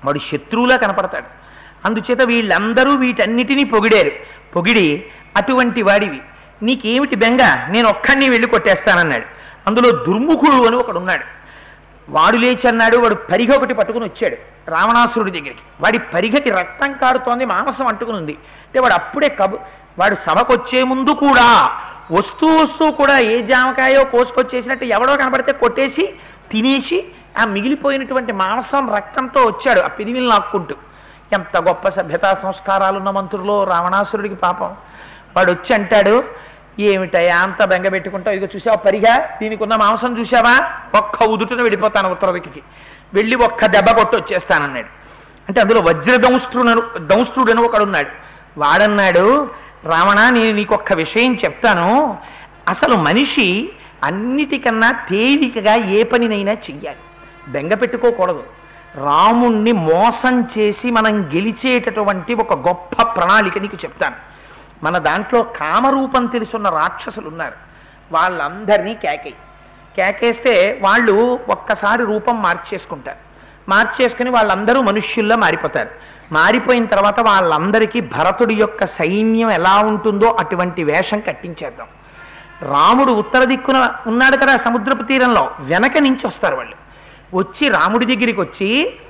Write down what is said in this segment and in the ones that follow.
వాడు శత్రువులా కనపడతాడు అందుచేత వీళ్ళందరూ వీటన్నిటినీ పొగిడారు పొగిడి అటువంటి వాడివి నీకేమిటి బెంగ నేను ఒక్కడిని వెళ్ళి కొట్టేస్తానన్నాడు అందులో దుర్ముఖుడు అని ఒకడు ఉన్నాడు వాడు లేచి అన్నాడు వాడు పరిగ ఒకటి పట్టుకుని వచ్చాడు రావణాసురుడి దగ్గరికి వాడి పరిగకి రక్తం కారుతోంది మాంసం అంటుకుని ఉంది అంటే వాడు అప్పుడే కబు వాడు సభకు వచ్చే ముందు కూడా వస్తూ వస్తూ కూడా ఏ జామకాయో కోసుకొచ్చేసినట్టు ఎవడో కనబడితే కొట్టేసి తినేసి ఆ మిగిలిపోయినటువంటి మాంసం రక్తంతో వచ్చాడు ఆ పిదివిని లాక్కుంటూ ఎంత గొప్ప సభ్యతా సంస్కారాలున్న మంత్రులో రావణాసురుడికి పాపం వాడు వచ్చి అంటాడు ఏమిటయ్యా అంత బెంగ పెట్టుకుంటావు ఇదిగో చూసావా పరిగా దీనికి ఉన్న మాంసం చూసావా ఒక్క ఉదుటను వెళ్ళిపోతాను ఉత్తర దిక్కుకి వెళ్ళి ఒక్క దెబ్బ కొట్టి వచ్చేస్తానన్నాడు అంటే అందులో వజ్ర దంష్ట్రుడను దంష్ట్రుడను ఒకడున్నాడు వాడన్నాడు రావణ నేను నీకు ఒక్క విషయం చెప్తాను అసలు మనిషి అన్నిటికన్నా తేలికగా ఏ పనినైనా చెయ్యాలి బెంగ పెట్టుకోకూడదు రాముణ్ణి మోసం చేసి మనం గెలిచేటటువంటి ఒక గొప్ప ప్రణాళిక నీకు చెప్తాను మన దాంట్లో కామరూపం తెలుసున్న రాక్షసులు ఉన్నారు వాళ్ళందరినీ కేకై కేకేస్తే వాళ్ళు ఒక్కసారి రూపం మార్చేసుకుంటారు మార్చేసుకుని వాళ్ళందరూ మనుష్యుల్లో మారిపోతారు మారిపోయిన తర్వాత వాళ్ళందరికీ భరతుడి యొక్క సైన్యం ఎలా ఉంటుందో అటువంటి వేషం కట్టించేద్దాం రాముడు ఉత్తర దిక్కున ఉన్నాడు కదా సముద్రపు తీరంలో వెనక నుంచి వస్తారు వాళ్ళు వచ్చి రాముడి దగ్గరికి వచ్చి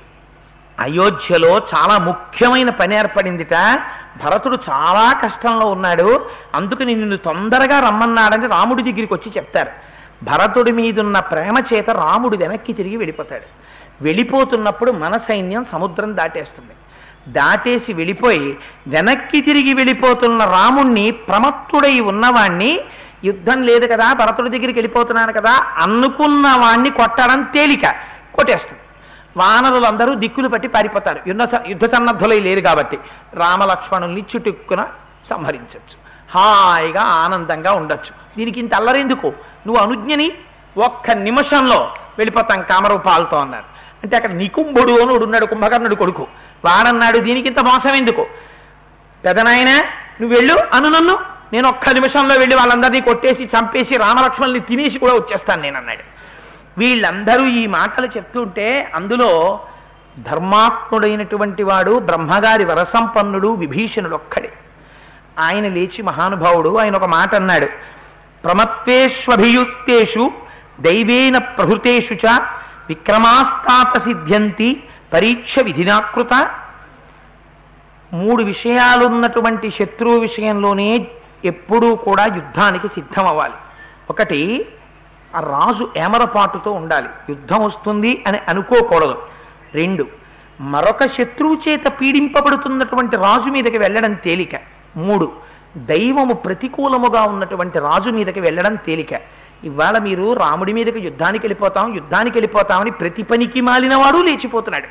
అయోధ్యలో చాలా ముఖ్యమైన పని ఏర్పడిందిట భరతుడు చాలా కష్టంలో ఉన్నాడు అందుకని నిన్ను తొందరగా రమ్మన్నాడని రాముడి దగ్గరికి వచ్చి చెప్తారు భరతుడి మీదున్న ప్రేమ చేత రాముడు వెనక్కి తిరిగి వెళ్ళిపోతాడు వెళ్ళిపోతున్నప్పుడు మన సైన్యం సముద్రం దాటేస్తుంది దాటేసి వెళ్ళిపోయి వెనక్కి తిరిగి వెళ్ళిపోతున్న రాముణ్ణి ప్రమత్తుడై ఉన్నవాణ్ణి యుద్ధం లేదు కదా భరతుడి దగ్గరికి వెళ్ళిపోతున్నాను కదా అనుకున్న వాణ్ణి కొట్టడం తేలిక కొట్టేస్తుంది వానరులందరూ దిక్కులు పట్టి పారిపోతారు యుద్ధ యుద్ధ సన్నద్ధులై లేరు కాబట్టి రామలక్ష్మణుల్ని చుట్టుక్కున సంహరించవచ్చు హాయిగా ఆనందంగా ఉండొచ్చు దీనికి ఇంత అల్లరెందుకు నువ్వు అనుజ్ఞని ఒక్క నిమిషంలో వెళ్ళిపోతాం కామరూపాలతో అన్నారు అంటే అక్కడ నికుంభుడు అని ఒకడు ఉన్నాడు కుంభకర్ణుడు కొడుకు వాడన్నాడు దీనికి ఇంత మోసం ఎందుకు పెదనాయన నువ్వు వెళ్ళు అను నన్ను నేను ఒక్క నిమిషంలో వెళ్ళి వాళ్ళందరినీ కొట్టేసి చంపేసి రామలక్ష్మణుల్ని తినేసి కూడా వచ్చేస్తాను నేను అన్నాడు వీళ్ళందరూ ఈ మాటలు చెప్తుంటే అందులో ధర్మాత్ముడైనటువంటి వాడు బ్రహ్మగారి వరసంపన్నుడు విభీషణుడు ఒక్కడే ఆయన లేచి మహానుభావుడు ఆయన ఒక మాట అన్నాడు ప్రమత్వేష్వభియుక్తేషు దైవేన ప్రహృతేషు చ విక్రమాస్తాత సిద్ధ్యంతి పరీక్ష విధినాకృత మూడు విషయాలున్నటువంటి శత్రువు విషయంలోనే ఎప్పుడూ కూడా యుద్ధానికి సిద్ధం అవ్వాలి ఒకటి ఆ రాజు ఏమరపాటుతో ఉండాలి యుద్ధం వస్తుంది అని అనుకోకూడదు రెండు మరొక శత్రువు చేత పీడింపబడుతున్నటువంటి రాజు మీదకి వెళ్ళడం తేలిక మూడు దైవము ప్రతికూలముగా ఉన్నటువంటి రాజు మీదకి వెళ్ళడం తేలిక ఇవాళ మీరు రాముడి మీదకి యుద్ధానికి వెళ్ళిపోతాం యుద్ధానికి వెళ్ళిపోతామని ప్రతి పనికి మాలినవాడు లేచిపోతున్నాడు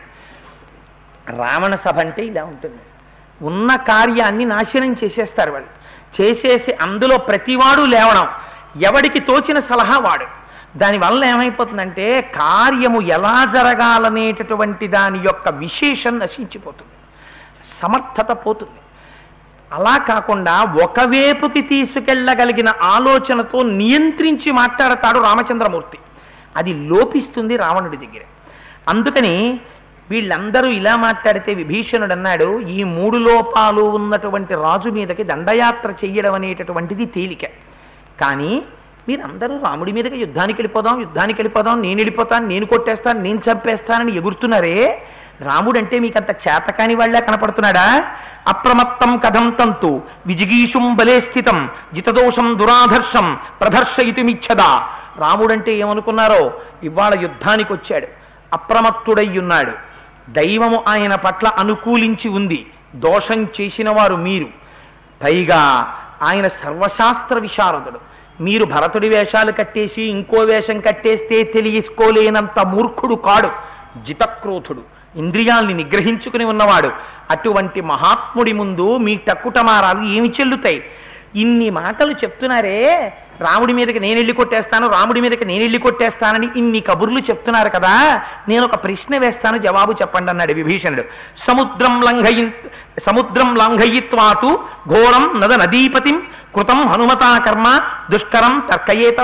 రావణ సభ అంటే ఇలా ఉంటుంది ఉన్న కార్యాన్ని నాశనం చేసేస్తారు వాళ్ళు చేసేసి అందులో ప్రతివాడు లేవడం ఎవడికి తోచిన సలహా వాడు దానివల్ల ఏమైపోతుందంటే కార్యము ఎలా జరగాలనేటటువంటి దాని యొక్క విశేషం నశించిపోతుంది సమర్థత పోతుంది అలా కాకుండా ఒకవైపుకి తీసుకెళ్ళగలిగిన ఆలోచనతో నియంత్రించి మాట్లాడతాడు రామచంద్రమూర్తి అది లోపిస్తుంది రావణుడి దగ్గర అందుకని వీళ్ళందరూ ఇలా మాట్లాడితే విభీషణుడు అన్నాడు ఈ మూడు లోపాలు ఉన్నటువంటి రాజు మీదకి దండయాత్ర చెయ్యడం అనేటటువంటిది తేలిక కానీ మీరందరూ రాముడి మీదకి యుద్ధానికి వెళ్ళిపోదాం యుద్ధానికి వెళ్ళిపోదాం నేను వెళ్ళిపోతాను నేను కొట్టేస్తాను నేను చంపేస్తానని ఎగురుతున్నారే రాముడంటే మీకంత చేతకాని వాళ్ళ కనపడుతున్నాడా అప్రమత్తం కథం తంతు విజిగీషుం బలే స్థితం జితదోషం దురాధర్షం ప్రదర్శయితుమిచ్చదా రాముడంటే ఏమనుకున్నారో ఇవాళ యుద్ధానికి వచ్చాడు అప్రమత్తుడయ్యున్నాడు దైవము ఆయన పట్ల అనుకూలించి ఉంది దోషం చేసిన వారు మీరు పైగా ఆయన సర్వశాస్త్ర విశారదుడు మీరు భరతుడి వేషాలు కట్టేసి ఇంకో వేషం కట్టేస్తే తెలియసుకోలేనంత మూర్ఖుడు కాడు జితక్రోధుడు ఇంద్రియాల్ని నిగ్రహించుకుని ఉన్నవాడు అటువంటి మహాత్ముడి ముందు మీ టక్కుటమారాలు ఏమి చెల్లుతాయి ఇన్ని మాటలు చెప్తున్నారే రాముడి మీదకి నేను వెళ్ళి కొట్టేస్తాను రాముడి మీదకి నేను వెళ్ళి కొట్టేస్తానని ఇన్ని కబుర్లు చెప్తున్నారు కదా నేను ఒక ప్రశ్న వేస్తాను జవాబు చెప్పండి అన్నాడు విభీషణుడు సముద్రం లంఘయి సముద్రం లంఘయిత్వాతు ఘోరం నద నదీపతిం కృతం హనుమతా కర్మ దుష్కరం తర్కయేత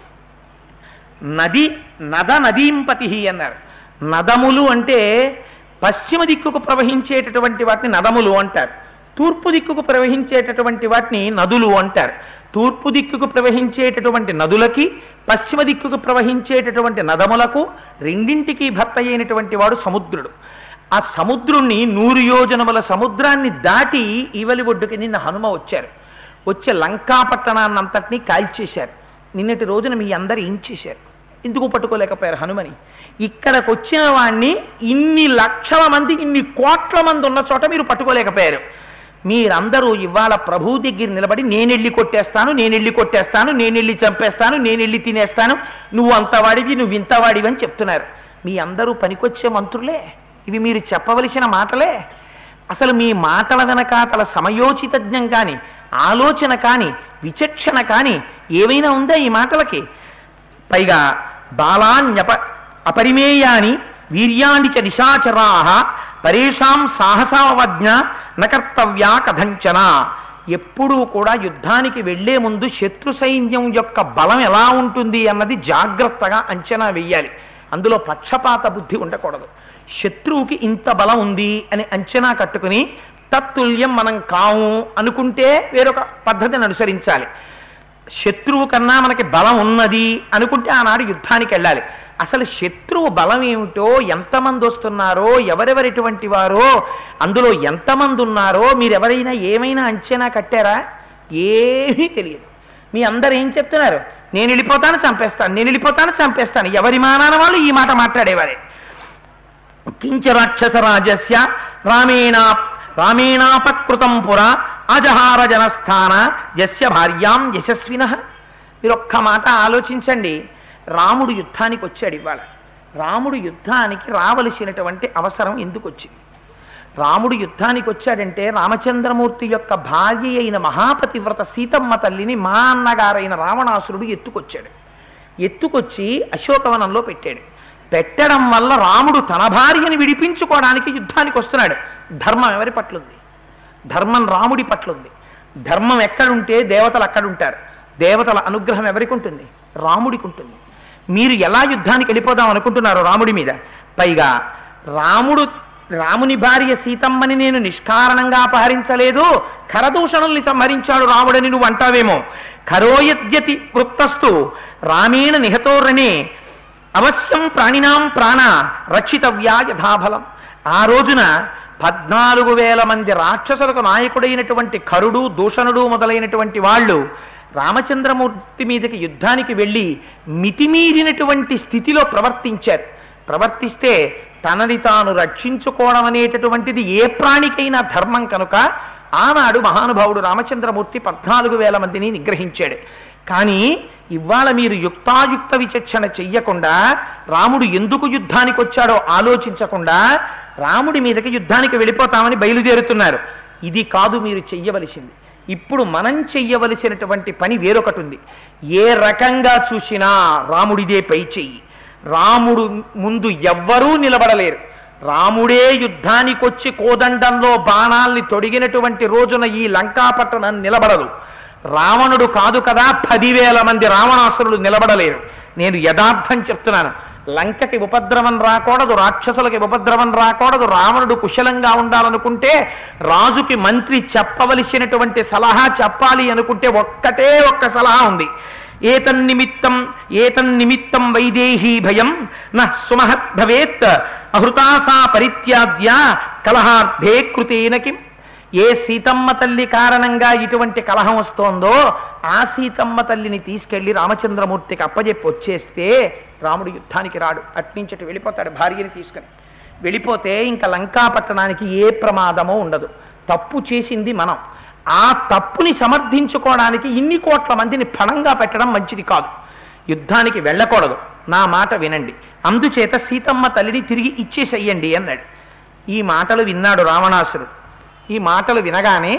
నది నద నదీంపతి అన్నారు నదములు అంటే పశ్చిమ దిక్కుకు ప్రవహించేటటువంటి వాటిని నదములు అంటారు తూర్పు దిక్కుకు ప్రవహించేటటువంటి వాటిని నదులు అంటారు తూర్పు దిక్కుకు ప్రవహించేటటువంటి నదులకి పశ్చిమ దిక్కుకు ప్రవహించేటటువంటి నదములకు రెండింటికి భర్త అయినటువంటి వాడు సముద్రుడు ఆ సముద్రుణ్ణి నూరు యోజనముల సముద్రాన్ని దాటి ఈవలి ఒడ్డుకి నిన్న హనుమ వచ్చారు వచ్చే లంకా పట్టణాన్నంతటినీ కాల్చేశారు నిన్నటి రోజున మీ అందరు ఏం చేశారు ఎందుకు పట్టుకోలేకపోయారు హనుమని ఇక్కడికి వచ్చిన వాణ్ణి ఇన్ని లక్షల మంది ఇన్ని కోట్ల మంది ఉన్న చోట మీరు పట్టుకోలేకపోయారు మీరందరూ ఇవాళ ప్రభు దగ్గర నిలబడి నేనెళ్ళి కొట్టేస్తాను నేనెళ్ళి కొట్టేస్తాను నేనెళ్ళి చంపేస్తాను నేనెళ్ళి తినేస్తాను నువ్వు అంతవాడివి నువ్వు ఇంతవాడివి అని చెప్తున్నారు మీ అందరూ పనికొచ్చే మంత్రులే ఇవి మీరు చెప్పవలసిన మాటలే అసలు మీ మాటల వెనకాతల సమయోచితజ్ఞం కాని ఆలోచన కాని విచక్షణ కాని ఏమైనా ఉందా ఈ మాటలకి పైగా బాలాన్యప అపరిమేయాని వీర్యాన్ని చ నిశాచరా పరేషాం సాహసావజ్ఞ నకర్తవ్యా కథంచన ఎప్పుడూ కూడా యుద్ధానికి వెళ్లే ముందు శత్రు సైన్యం యొక్క బలం ఎలా ఉంటుంది అన్నది జాగ్రత్తగా అంచనా వెయ్యాలి అందులో పక్షపాత బుద్ధి ఉండకూడదు శత్రువుకి ఇంత బలం ఉంది అని అంచనా కట్టుకుని తత్తుల్యం మనం కాము అనుకుంటే వేరొక పద్ధతిని అనుసరించాలి శత్రువు కన్నా మనకి బలం ఉన్నది అనుకుంటే ఆనాడు యుద్ధానికి వెళ్ళాలి అసలు శత్రువు బలం ఏమిటో ఎంతమంది వస్తున్నారో ఎవరెవరిటువంటి వారో అందులో ఎంతమంది ఉన్నారో మీరెవరైనా ఏమైనా అంచనా కట్టారా ఏమీ తెలియదు మీ అందరు ఏం చెప్తున్నారు నేను వెళ్ళిపోతాను చంపేస్తాను నేను వెళ్ళిపోతాను చంపేస్తాను ఎవరి మానాన వాళ్ళు ఈ మాట మాట్లాడేవారే కించ రాక్షస రాజస్య రామేణా రామేణాపకృతం పుర అజహార జనస్థాన యస్య భార్యాం యశస్విన మీరు ఒక్క మాట ఆలోచించండి రాముడు యుద్ధానికి వచ్చాడు ఇవాళ రాముడు యుద్ధానికి రావలసినటువంటి అవసరం ఎందుకు వచ్చింది రాముడు యుద్ధానికి వచ్చాడంటే రామచంద్రమూర్తి యొక్క భార్య అయిన మహాపతివ్రత సీతమ్మ తల్లిని మా అన్నగారైన రావణాసురుడు ఎత్తుకొచ్చాడు ఎత్తుకొచ్చి అశోకవనంలో పెట్టాడు పెట్టడం వల్ల రాముడు తన భార్యని విడిపించుకోవడానికి యుద్ధానికి వస్తున్నాడు ధర్మం ఎవరి పట్ల ఉంది ధర్మం రాముడి పట్ల ఉంది ధర్మం ఎక్కడుంటే దేవతలు అక్కడుంటారు దేవతల అనుగ్రహం ఎవరికి ఉంటుంది రాముడికి ఉంటుంది మీరు ఎలా యుద్ధానికి వెళ్ళిపోదాం అనుకుంటున్నారు రాముడి మీద పైగా రాముడు రాముని భార్య సీతమ్మని నేను నిష్కారణంగా అపహరించలేదు ఖరదూషణల్ని సంహరించాడు రాముడని నువ్వు అంటావేమో ఖరోయద్యతి వృత్తస్తు రామేణ నిహతోరణే అవశ్యం ప్రాణినాం ప్రాణ రక్షితవ్యా యథాఫలం ఆ రోజున పద్నాలుగు వేల మంది రాక్షసులకు నాయకుడైనటువంటి కరుడు దూషణుడు మొదలైనటువంటి వాళ్ళు రామచంద్రమూర్తి మీదకి యుద్ధానికి వెళ్ళి మితిమీరినటువంటి స్థితిలో ప్రవర్తించారు ప్రవర్తిస్తే తనని తాను రక్షించుకోవడం అనేటటువంటిది ఏ ప్రాణికైనా ధర్మం కనుక ఆనాడు మహానుభావుడు రామచంద్రమూర్తి పద్నాలుగు వేల మందిని నిగ్రహించాడు కానీ ఇవాళ మీరు యుక్తాయుక్త విచక్షణ చెయ్యకుండా రాముడు ఎందుకు యుద్ధానికి వచ్చాడో ఆలోచించకుండా రాముడి మీదకి యుద్ధానికి వెళ్ళిపోతామని బయలుదేరుతున్నారు ఇది కాదు మీరు చెయ్యవలసింది ఇప్పుడు మనం చెయ్యవలసినటువంటి పని వేరొకటి ఉంది ఏ రకంగా చూసినా రాముడిదే పై చెయ్యి రాముడు ముందు ఎవ్వరూ నిలబడలేరు రాముడే యుద్ధానికొచ్చి కోదండంలో బాణాల్ని తొడిగినటువంటి రోజున ఈ లంకాపట్టణం నిలబడదు రావణుడు కాదు కదా పదివేల మంది రావణాసురులు నిలబడలేరు నేను యథార్థం చెప్తున్నాను లంకకి ఉపద్రవం రాకూడదు రాక్షసులకి ఉపద్రవం రాకూడదు రావణుడు కుశలంగా ఉండాలనుకుంటే రాజుకి మంత్రి చెప్పవలసినటువంటి సలహా చెప్పాలి అనుకుంటే ఒక్కటే ఒక్క సలహా ఉంది ఏతన్నిమిత్తం ఏతన్నిమిత్తం వైదేహీ భయం న సుమహత్ భవేత్ అహృతాసా పరిత్యాద్య కలహార్థే కృతేన కిం ఏ సీతమ్మ తల్లి కారణంగా ఇటువంటి కలహం వస్తోందో ఆ సీతమ్మ తల్లిని తీసుకెళ్లి రామచంద్రమూర్తికి అప్పజెప్పి వచ్చేస్తే రాముడు యుద్ధానికి రాడు అట్నుంచటి వెళ్ళిపోతాడు భార్యని తీసుకుని వెళ్ళిపోతే ఇంకా లంకా పట్టణానికి ఏ ప్రమాదమో ఉండదు తప్పు చేసింది మనం ఆ తప్పుని సమర్థించుకోవడానికి ఇన్ని కోట్ల మందిని ఫణంగా పెట్టడం మంచిది కాదు యుద్ధానికి వెళ్ళకూడదు నా మాట వినండి అందుచేత సీతమ్మ తల్లిని తిరిగి ఇచ్చేసెయ్యండి అన్నాడు ఈ మాటలు విన్నాడు రావణాసురుడు ఈ మాటలు వినగానే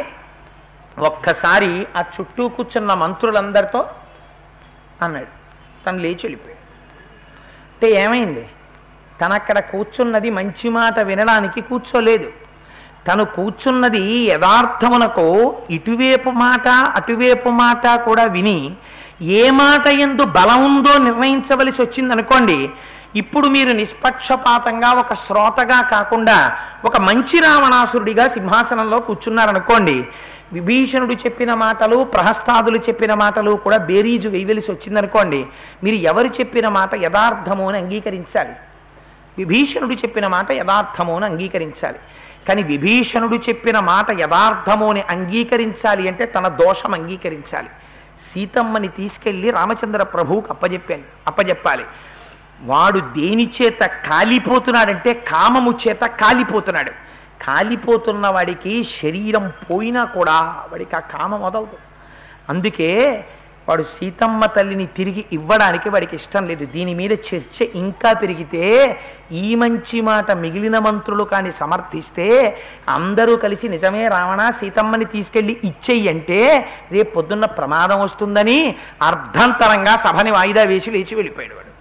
ఒక్కసారి ఆ చుట్టూ కూర్చున్న మంత్రులందరితో అన్నాడు తను లేచి వెళ్ళిపోయాడు అంటే ఏమైంది తను అక్కడ కూర్చున్నది మంచి మాట వినడానికి కూర్చోలేదు తను కూర్చున్నది యథార్థమునకు ఇటువైపు మాట అటువైపు మాట కూడా విని ఏ మాట ఎందు బలం ఉందో నిర్ణయించవలసి వచ్చిందనుకోండి ఇప్పుడు మీరు నిష్పక్షపాతంగా ఒక శ్రోతగా కాకుండా ఒక మంచి రావణాసురుడిగా సింహాసనంలో కూర్చున్నారనుకోండి విభీషణుడు చెప్పిన మాటలు ప్రహస్తాదులు చెప్పిన మాటలు కూడా బేరీజు వేయవలసి వచ్చిందనుకోండి మీరు ఎవరు చెప్పిన మాట యథార్థము అని అంగీకరించాలి విభీషణుడు చెప్పిన మాట యథార్థము అని అంగీకరించాలి కానీ విభీషణుడు చెప్పిన మాట యథార్థము అని అంగీకరించాలి అంటే తన దోషం అంగీకరించాలి సీతమ్మని తీసుకెళ్లి రామచంద్ర ప్రభువుకు అప్పజెప్పాలి అప్పజెప్పాలి వాడు దేని చేత కాలిపోతున్నాడంటే కామము చేత కాలిపోతున్నాడు కాలిపోతున్న వాడికి శరీరం పోయినా కూడా వాడికి ఆ కామం వదలదు అందుకే వాడు సీతమ్మ తల్లిని తిరిగి ఇవ్వడానికి వాడికి ఇష్టం లేదు దీని మీద చర్చ ఇంకా పెరిగితే ఈ మంచి మాట మిగిలిన మంత్రులు కానీ సమర్థిస్తే అందరూ కలిసి నిజమే రావణ సీతమ్మని తీసుకెళ్లి ఇచ్చేయి అంటే రేపు పొద్దున్న ప్రమాదం వస్తుందని అర్ధంతరంగా సభని వాయిదా వేసి లేచి వెళ్ళిపోయాడు వాడు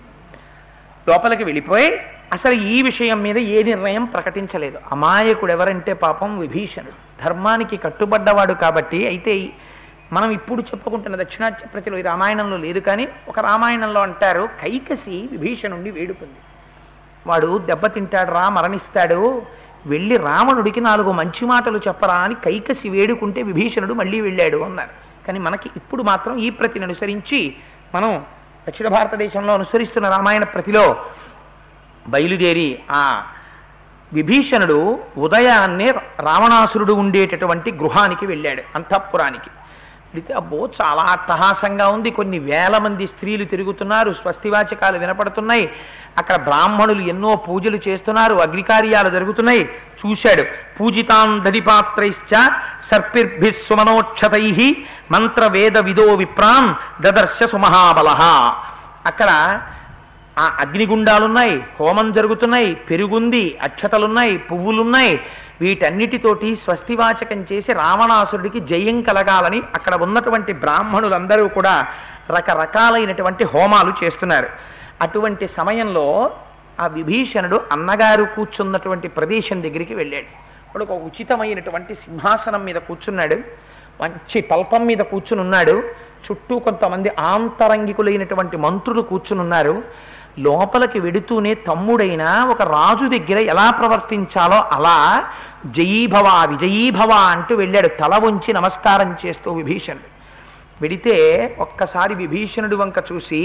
లోపలికి వెళ్ళిపోయి అసలు ఈ విషయం మీద ఏ నిర్ణయం ప్రకటించలేదు అమాయకుడు ఎవరంటే పాపం విభీషణుడు ధర్మానికి కట్టుబడ్డవాడు కాబట్టి అయితే ఈ- మనం ఇప్పుడు చెప్పుకుంటున్న దక్షిణాత్య ప్రతిలో ఈ రామాయణంలో లేదు కానీ ఒక రామాయణంలో అంటారు కైకసి విభీషణుణ్ణి వేడుకుంది వాడు దెబ్బతింటాడు రా మరణిస్తాడు వెళ్ళి రావణుడికి నాలుగు మంచి మాటలు చెప్పరా అని కైకసి వేడుకుంటే విభీషణుడు మళ్ళీ వెళ్ళాడు అన్నారు కానీ మనకి ఇప్పుడు మాత్రం ఈ ప్రతిని అనుసరించి మనం దక్షిణ భారతదేశంలో అనుసరిస్తున్న రామాయణ ప్రతిలో బయలుదేరి ఆ విభీషణుడు ఉదయాన్నే రావణాసురుడు ఉండేటటువంటి గృహానికి వెళ్ళాడు అంతఃపురానికి వెళితే అబ్బో చాలా అట్టహాసంగా ఉంది కొన్ని వేల మంది స్త్రీలు తిరుగుతున్నారు స్వస్తివాచకాలు వినపడుతున్నాయి అక్కడ బ్రాహ్మణులు ఎన్నో పూజలు చేస్తున్నారు అగ్నికార్యాలు జరుగుతున్నాయి చూశాడు పూజితాం దధిపాత్రైశ్చ సర్పిర్భి సుమనోక్షతై మంత్ర వేద విదో విప్రాన్ దదర్శ సుమహాబల అక్కడ ఆ అగ్నిగుండాలున్నాయి హోమం జరుగుతున్నాయి పెరుగుంది అక్షతలున్నాయి పువ్వులున్నాయి వీటన్నిటితోటి స్వస్తివాచకం చేసి రావణాసురుడికి జయం కలగాలని అక్కడ ఉన్నటువంటి బ్రాహ్మణులందరూ కూడా రకరకాలైనటువంటి హోమాలు చేస్తున్నారు అటువంటి సమయంలో ఆ విభీషణుడు అన్నగారు కూర్చున్నటువంటి ప్రదేశం దగ్గరికి వెళ్ళాడు వాడు ఒక ఉచితమైనటువంటి సింహాసనం మీద కూర్చున్నాడు మంచి తల్పం మీద కూర్చుని ఉన్నాడు చుట్టూ కొంతమంది ఆంతరంగికులైనటువంటి మంత్రులు కూర్చుని ఉన్నారు లోపలికి వెడుతూనే తమ్ముడైన ఒక రాజు దగ్గర ఎలా ప్రవర్తించాలో అలా జయీభవ విజయీభవ అంటూ వెళ్ళాడు తల వంచి నమస్కారం చేస్తూ విభీషణుడు వెడితే ఒక్కసారి విభీషణుడు వంక చూసి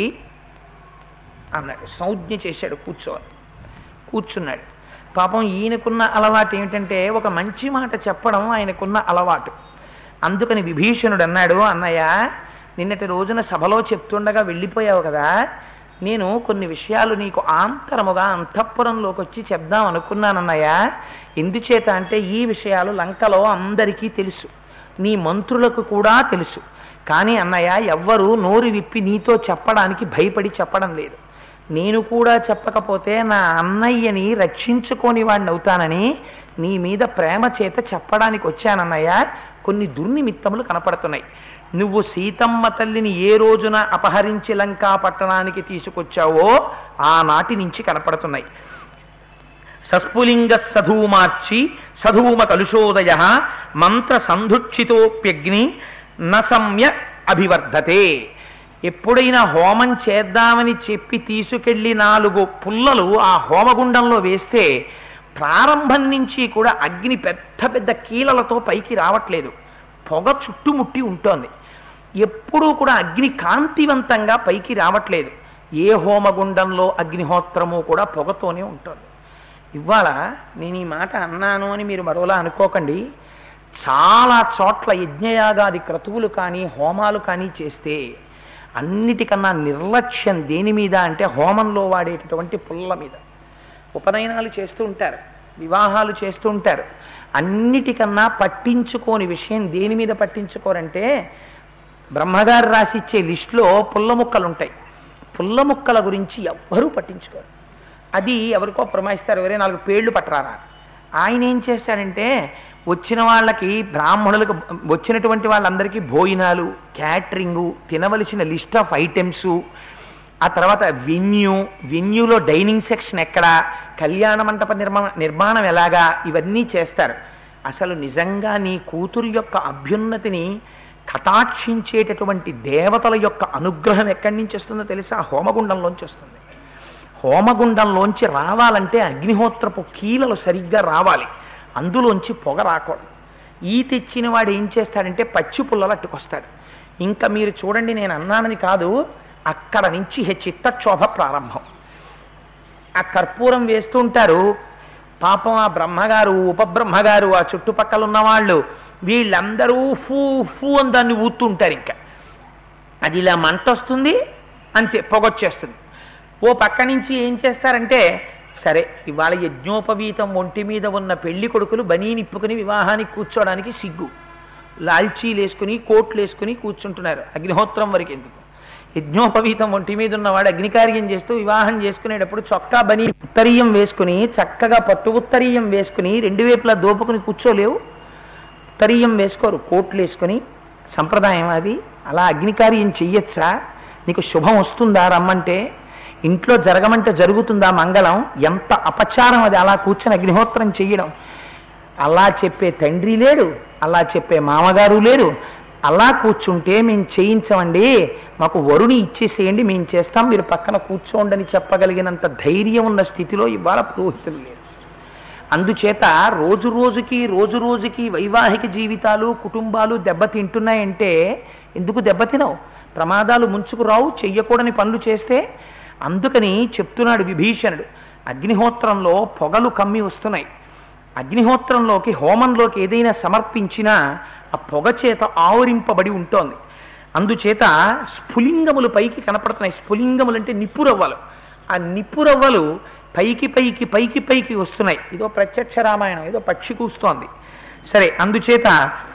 అన్నాడు సంజ్ఞ చేశాడు కూర్చోవాలి కూర్చున్నాడు పాపం ఈయనకున్న అలవాటు ఏమిటంటే ఒక మంచి మాట చెప్పడం ఆయనకున్న అలవాటు అందుకని విభీషణుడు అన్నాడు అన్నయ్య నిన్నటి రోజున సభలో చెప్తుండగా వెళ్ళిపోయావు కదా నేను కొన్ని విషయాలు నీకు ఆంతరముగా అంతఃపురంలోకి వచ్చి చెప్దాం అనుకున్నానన్నయ్య ఎందుచేత అంటే ఈ విషయాలు లంకలో అందరికీ తెలుసు నీ మంత్రులకు కూడా తెలుసు కానీ అన్నయ్య ఎవ్వరూ నోరు విప్పి నీతో చెప్పడానికి భయపడి చెప్పడం లేదు నేను కూడా చెప్పకపోతే నా అన్నయ్యని రక్షించుకోని వాడిని అవుతానని నీ మీద ప్రేమ చేత చెప్పడానికి వచ్చానన్నయ్య కొన్ని దుర్నిమిత్తములు కనపడుతున్నాయి నువ్వు సీతమ్మ తల్లిని ఏ రోజున అపహరించి లంకా పట్టణానికి తీసుకొచ్చావో ఆనాటి నుంచి కనపడుతున్నాయి సస్ఫులింగ సధూమార్చి సధూమ కలుషోదయ మంత్ర సంధుక్షితోప్యగ్ని నసమ్య అభివర్ధతే ఎప్పుడైనా హోమం చేద్దామని చెప్పి తీసుకెళ్లి నాలుగు పుల్లలు ఆ హోమగుండంలో వేస్తే ప్రారంభం నుంచి కూడా అగ్ని పెద్ద పెద్ద కీలలతో పైకి రావట్లేదు పొగ చుట్టుముట్టి ఉంటోంది ఎప్పుడూ కూడా అగ్ని కాంతివంతంగా పైకి రావట్లేదు ఏ హోమగుండంలో అగ్నిహోత్రము కూడా పొగతోనే ఉంటుంది ఇవాళ నేను ఈ మాట అన్నాను అని మీరు మరోలా అనుకోకండి చాలా చోట్ల యజ్ఞయాగాది క్రతువులు కానీ హోమాలు కానీ చేస్తే అన్నిటికన్నా నిర్లక్ష్యం దేని మీద అంటే హోమంలో వాడేటటువంటి పుల్ల మీద ఉపనయనాలు చేస్తూ ఉంటారు వివాహాలు చేస్తూ ఉంటారు అన్నిటికన్నా పట్టించుకోని విషయం దేని మీద పట్టించుకోరంటే బ్రహ్మగారు రాసిచ్చే లిస్టులో పుల్ల ముక్కలు ఉంటాయి పుల్ల ముక్కల గురించి ఎవ్వరూ పట్టించుకోరు అది ఎవరికో ప్రమాయిస్తారు ఎవరే నాలుగు పేర్లు పట్టరారా ఆయన ఏం చేశాడంటే వచ్చిన వాళ్ళకి బ్రాహ్మణులకు వచ్చినటువంటి వాళ్ళందరికీ భోజనాలు క్యాటరింగు తినవలసిన లిస్ట్ ఆఫ్ ఐటమ్స్ ఆ తర్వాత వెన్యూ వెన్యూలో డైనింగ్ సెక్షన్ ఎక్కడ కళ్యాణ మంటప నిర్మాణ నిర్మాణం ఎలాగా ఇవన్నీ చేస్తారు అసలు నిజంగా నీ కూతురు యొక్క అభ్యున్నతిని కటాక్షించేటటువంటి దేవతల యొక్క అనుగ్రహం ఎక్కడి నుంచి వస్తుందో తెలుసా హోమగుండంలోంచి వస్తుంది హోమగుండంలోంచి రావాలంటే అగ్నిహోత్రపు కీలలు సరిగ్గా రావాలి అందులోంచి పొగ రాకూడదు ఈ తెచ్చిన వాడు ఏం చేస్తాడంటే పచ్చి పుల్లలు అట్టుకొస్తాడు ఇంకా మీరు చూడండి నేను అన్నానని కాదు అక్కడ నుంచి హె చిత్తక్షోభ ప్రారంభం ఆ కర్పూరం వేస్తూ ఉంటారు పాపం ఆ బ్రహ్మగారు ఉపబ్రహ్మగారు ఆ చుట్టుపక్కల ఉన్న వాళ్ళు వీళ్ళందరూ ఫూ ఫూ అని దాన్ని ఊతుంటారు ఇంకా అది ఇలా మంట వస్తుంది అంతే పొగొచ్చేస్తుంది ఓ పక్క నుంచి ఏం చేస్తారంటే సరే ఇవాళ యజ్ఞోపవీతం ఒంటి మీద ఉన్న పెళ్లి కొడుకులు బనీ నిప్పుకుని వివాహానికి కూర్చోవడానికి సిగ్గు లాల్చీలు వేసుకుని కోట్లు వేసుకుని కూర్చుంటున్నారు అగ్నిహోత్రం వరకు ఎందుకు యజ్ఞోపవీతం ఒంటి మీద ఉన్నవాడు అగ్నికార్యం చేస్తూ వివాహం చేసుకునేటప్పుడు చొక్కా బనీ ఉత్తరీయం వేసుకుని చక్కగా పట్టు ఉత్తరీయం వేసుకుని రెండు వైపులా దోపుకుని కూర్చోలేవు ఉత్తరీయం వేసుకోరు కోట్లు వేసుకుని సంప్రదాయం అది అలా అగ్నికార్యం చెయ్యొచ్చా నీకు శుభం వస్తుందా రమ్మంటే ఇంట్లో జరగమంటే జరుగుతుందా మంగళం ఎంత అపచారం అది అలా కూర్చొని అగ్నిహోత్రం చెయ్యడం అలా చెప్పే తండ్రి లేడు అలా చెప్పే మామగారు లేరు అలా కూర్చుంటే మేము చేయించమండి మాకు వరుని ఇచ్చేసేయండి మేము చేస్తాం మీరు పక్కన కూర్చోండి అని చెప్పగలిగినంత ధైర్యం ఉన్న స్థితిలో ఇవాళ పురోహితులు లేరు అందుచేత రోజు రోజుకి రోజు రోజుకి వైవాహిక జీవితాలు కుటుంబాలు దెబ్బతింటున్నాయంటే ఎందుకు దెబ్బతినవు ప్రమాదాలు ముంచుకు రావు చెయ్యకూడని పనులు చేస్తే అందుకని చెప్తున్నాడు విభీషణుడు అగ్నిహోత్రంలో పొగలు కమ్మి వస్తున్నాయి అగ్నిహోత్రంలోకి హోమంలోకి ఏదైనా సమర్పించినా ఆ పొగ చేత ఆవరింపబడి ఉంటోంది అందుచేత స్ఫులింగములు పైకి కనపడుతున్నాయి స్ఫులింగములు అంటే నిప్పురవ్వలు ఆ నిప్పురవ్వలు పైకి పైకి పైకి పైకి వస్తున్నాయి ఇదో ప్రత్యక్ష రామాయణం ఏదో పక్షి కూస్తోంది సరే అందుచేత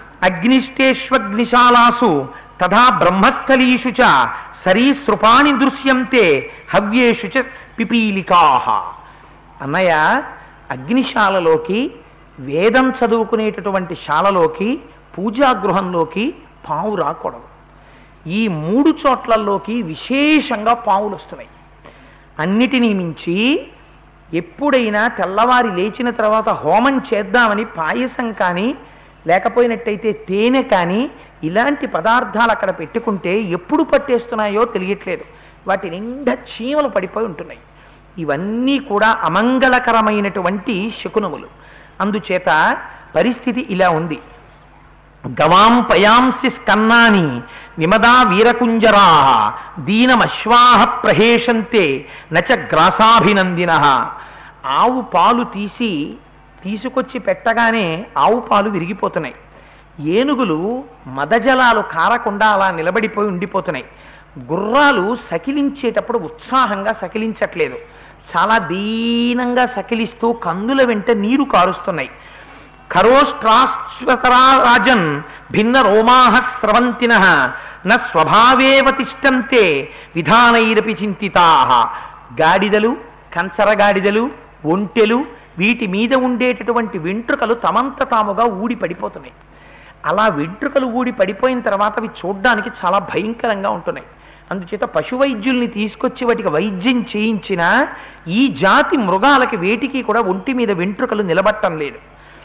అగ్నిష్టేష్వగ్నిశాలాసు తథా బ్రహ్మస్థలీషు చ సరీసృపాణి దృశ్యంతే హవ్యేషు చ పిపీలికాహ అన్నయ్య అగ్నిశాలలోకి వేదం చదువుకునేటటువంటి శాలలోకి పూజాగృహంలోకి పావు రాకూడదు ఈ మూడు చోట్లలోకి విశేషంగా పావులు వస్తున్నాయి అన్నిటినీ మించి ఎప్పుడైనా తెల్లవారి లేచిన తర్వాత హోమం చేద్దామని పాయసం కానీ లేకపోయినట్టయితే తేనె కానీ ఇలాంటి పదార్థాలు అక్కడ పెట్టుకుంటే ఎప్పుడు పట్టేస్తున్నాయో తెలియట్లేదు వాటి నిండా చీమలు పడిపోయి ఉంటున్నాయి ఇవన్నీ కూడా అమంగళకరమైనటువంటి శకునములు అందుచేత పరిస్థితి ఇలా ఉంది గవాం పయాంసి స్కన్నాని విమదా వీరకుంజరా దీనమశ్వాహ ప్రహేషంతే నచ గ్రాసాభినందిన ఆవు పాలు తీసి తీసుకొచ్చి పెట్టగానే ఆవు పాలు విరిగిపోతున్నాయి ఏనుగులు మదజలాలు కారకుండా అలా నిలబడిపోయి ఉండిపోతున్నాయి గుర్రాలు సకిలించేటప్పుడు ఉత్సాహంగా సకిలించట్లేదు చాలా దీనంగా సకిలిస్తూ కందుల వెంట నీరు కారుస్తున్నాయి ఖరోష్ట్రాశ్వతరా రాజన్ భిన్న రోమాహ స్రవంతిన న స్వభావేవ తిష్టంతే విధానైరపి చింతితా గాడిదలు కంచర గాడిదలు ఒంటెలు వీటి మీద ఉండేటటువంటి వెంట్రుకలు తమంత తాముగా ఊడి పడిపోతున్నాయి అలా వెంట్రుకలు ఊడి పడిపోయిన తర్వాత అవి చూడ్డానికి చాలా భయంకరంగా ఉంటున్నాయి అందుచేత పశువైద్యుల్ని తీసుకొచ్చి వాటికి వైద్యం చేయించిన ఈ జాతి మృగాలకి వేటికి కూడా ఒంటి మీద వెంట్రుకలు నిలబట్టం లేదు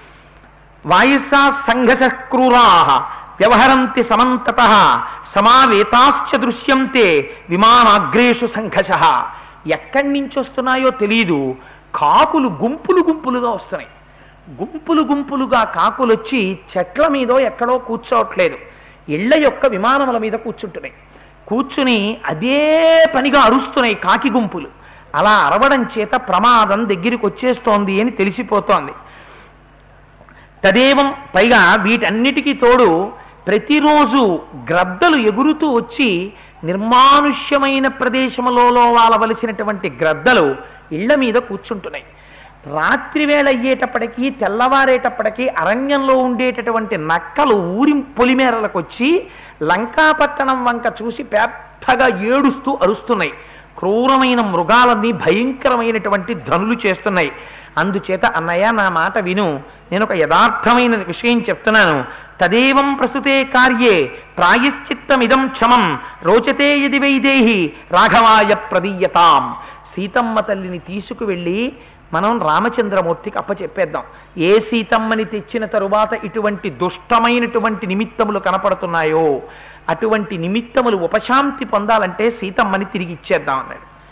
వాయుసా సంఘస క్రూరా వ్యవహరంతి సమంతత సమావేతాశ్చ దృశ్యంతే విమానాగ్రేషు సంఘర్ష ఎక్కడి నుంచి వస్తున్నాయో తెలియదు కాకులు గుంపులు గుంపులుగా వస్తున్నాయి గుంపులు గుంపులుగా కాకులు వచ్చి చెట్ల మీదో ఎక్కడో కూర్చోవట్లేదు ఇళ్ల యొక్క విమానముల మీద కూర్చుంటున్నాయి కూర్చుని అదే పనిగా అరుస్తున్నాయి కాకి గుంపులు అలా అరవడం చేత ప్రమాదం దగ్గరికి వచ్చేస్తోంది అని తెలిసిపోతోంది తదేవం పైగా వీటన్నిటికీ తోడు ప్రతిరోజు గ్రద్దలు ఎగురుతూ వచ్చి నిర్మానుష్యమైన ప్రదేశములలో వాలవలసినటువంటి గ్రద్దలు ఇళ్ల మీద కూర్చుంటున్నాయి రాత్రి వేళ అయ్యేటప్పటికీ తెల్లవారేటప్పటికీ అరణ్యంలో ఉండేటటువంటి నక్కలు ఊరి పొలిమేరలకు వచ్చి లంకాపట్టణం వంక చూసి పెద్దగా ఏడుస్తూ అరుస్తున్నాయి క్రూరమైన మృగాలన్నీ భయంకరమైనటువంటి ధనులు చేస్తున్నాయి అందుచేత అన్నయ్య నా మాట విను నేను ఒక యథార్థమైన విషయం చెప్తున్నాను తదేవం ప్రస్తుతే కార్యే ప్రాయశ్చిత్తమిదం క్షమం రోచతే యది వైదేహి రాఘవాయ ప్రదీయతాం సీతమ్మ తల్లిని తీసుకువెళ్ళి మనం రామచంద్రమూర్తికి అప్పచెప్పేద్దాం ఏ సీతమ్మని తెచ్చిన తరువాత ఇటువంటి దుష్టమైనటువంటి నిమిత్తములు కనపడుతున్నాయో అటువంటి నిమిత్తములు ఉపశాంతి పొందాలంటే సీతమ్మని తిరిగి ఇచ్చేద్దాం అన్నాడు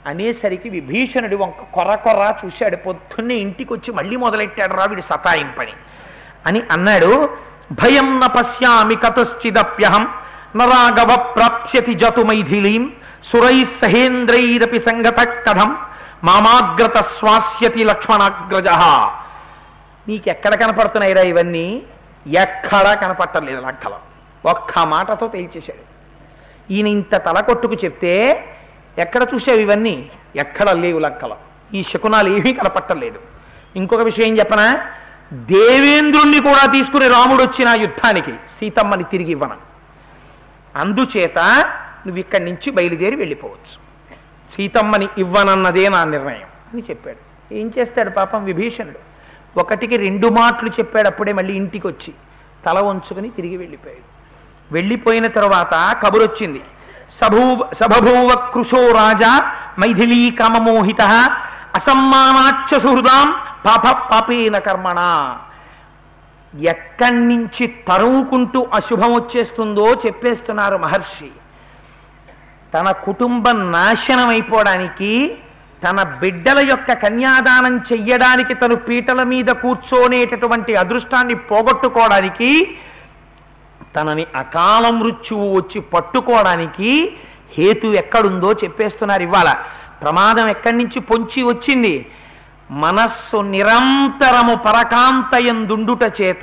అనేసరికి విభీషణుడు వంక కొర్ర కొర్ర చూశాడు పొద్దున్నే ఇంటికి వచ్చి మళ్ళీ మొదలెట్టాడు రా వీడు సతాయింపని అని అన్నాడు భయం న పశ్యామి కతశ్చిదప్యహం నరాగవ ప్రాప్స్యతి జతు మైథిలీం సురై సహేంద్రైరపి సంగత కథం మామాగ్రత స్వాస్యతి లక్ష్మణాగ్రజ నీకెక్కడ కనపడుతున్నాయిరా ఇవన్నీ ఎక్కడా కనపట్టలేదు లక్కలో ఒక్క మాటతో తేల్చేశాడు ఈయన ఇంత తల కొట్టుకు చెప్తే ఎక్కడ చూసావు ఇవన్నీ ఎక్కడ లేవు లక్కలో ఈ శకునాలు ఏమీ కనపట్టలేదు ఇంకొక విషయం చెప్పనా దేవేంద్రుణ్ణి కూడా తీసుకుని రాముడు వచ్చిన ఆ యుద్ధానికి సీతమ్మని తిరిగి ఇవ్వను అందుచేత నువ్వు ఇక్కడి నుంచి బయలుదేరి వెళ్ళిపోవచ్చు సీతమ్మని ఇవ్వనన్నదే నా నిర్ణయం అని చెప్పాడు ఏం చేస్తాడు పాపం విభీషణుడు ఒకటికి రెండు మాటలు చెప్పాడు అప్పుడే మళ్ళీ ఇంటికి వచ్చి తల వంచుకుని తిరిగి వెళ్ళిపోయాడు వెళ్ళిపోయిన తర్వాత కబురొచ్చింది సభూ సభభూవ కృశో రాజా మైథిలీ కామమోహిత అసమ్మానాచ్చ సుహృదాం పాప పాపేన కర్మణ ఎక్కడి నుంచి తరువుకుంటూ అశుభం వచ్చేస్తుందో చెప్పేస్తున్నారు మహర్షి తన కుటుంబం నాశనం అయిపోవడానికి తన బిడ్డల యొక్క కన్యాదానం చెయ్యడానికి తను పీటల మీద కూర్చోనేటటువంటి అదృష్టాన్ని పోగొట్టుకోవడానికి తనని అకాల మృత్యువు వచ్చి పట్టుకోవడానికి హేతు ఎక్కడుందో చెప్పేస్తున్నారు ఇవాళ ప్రమాదం ఎక్కడి నుంచి పొంచి వచ్చింది మనస్సు నిరంతరము పరకాంతయందుండుట చేత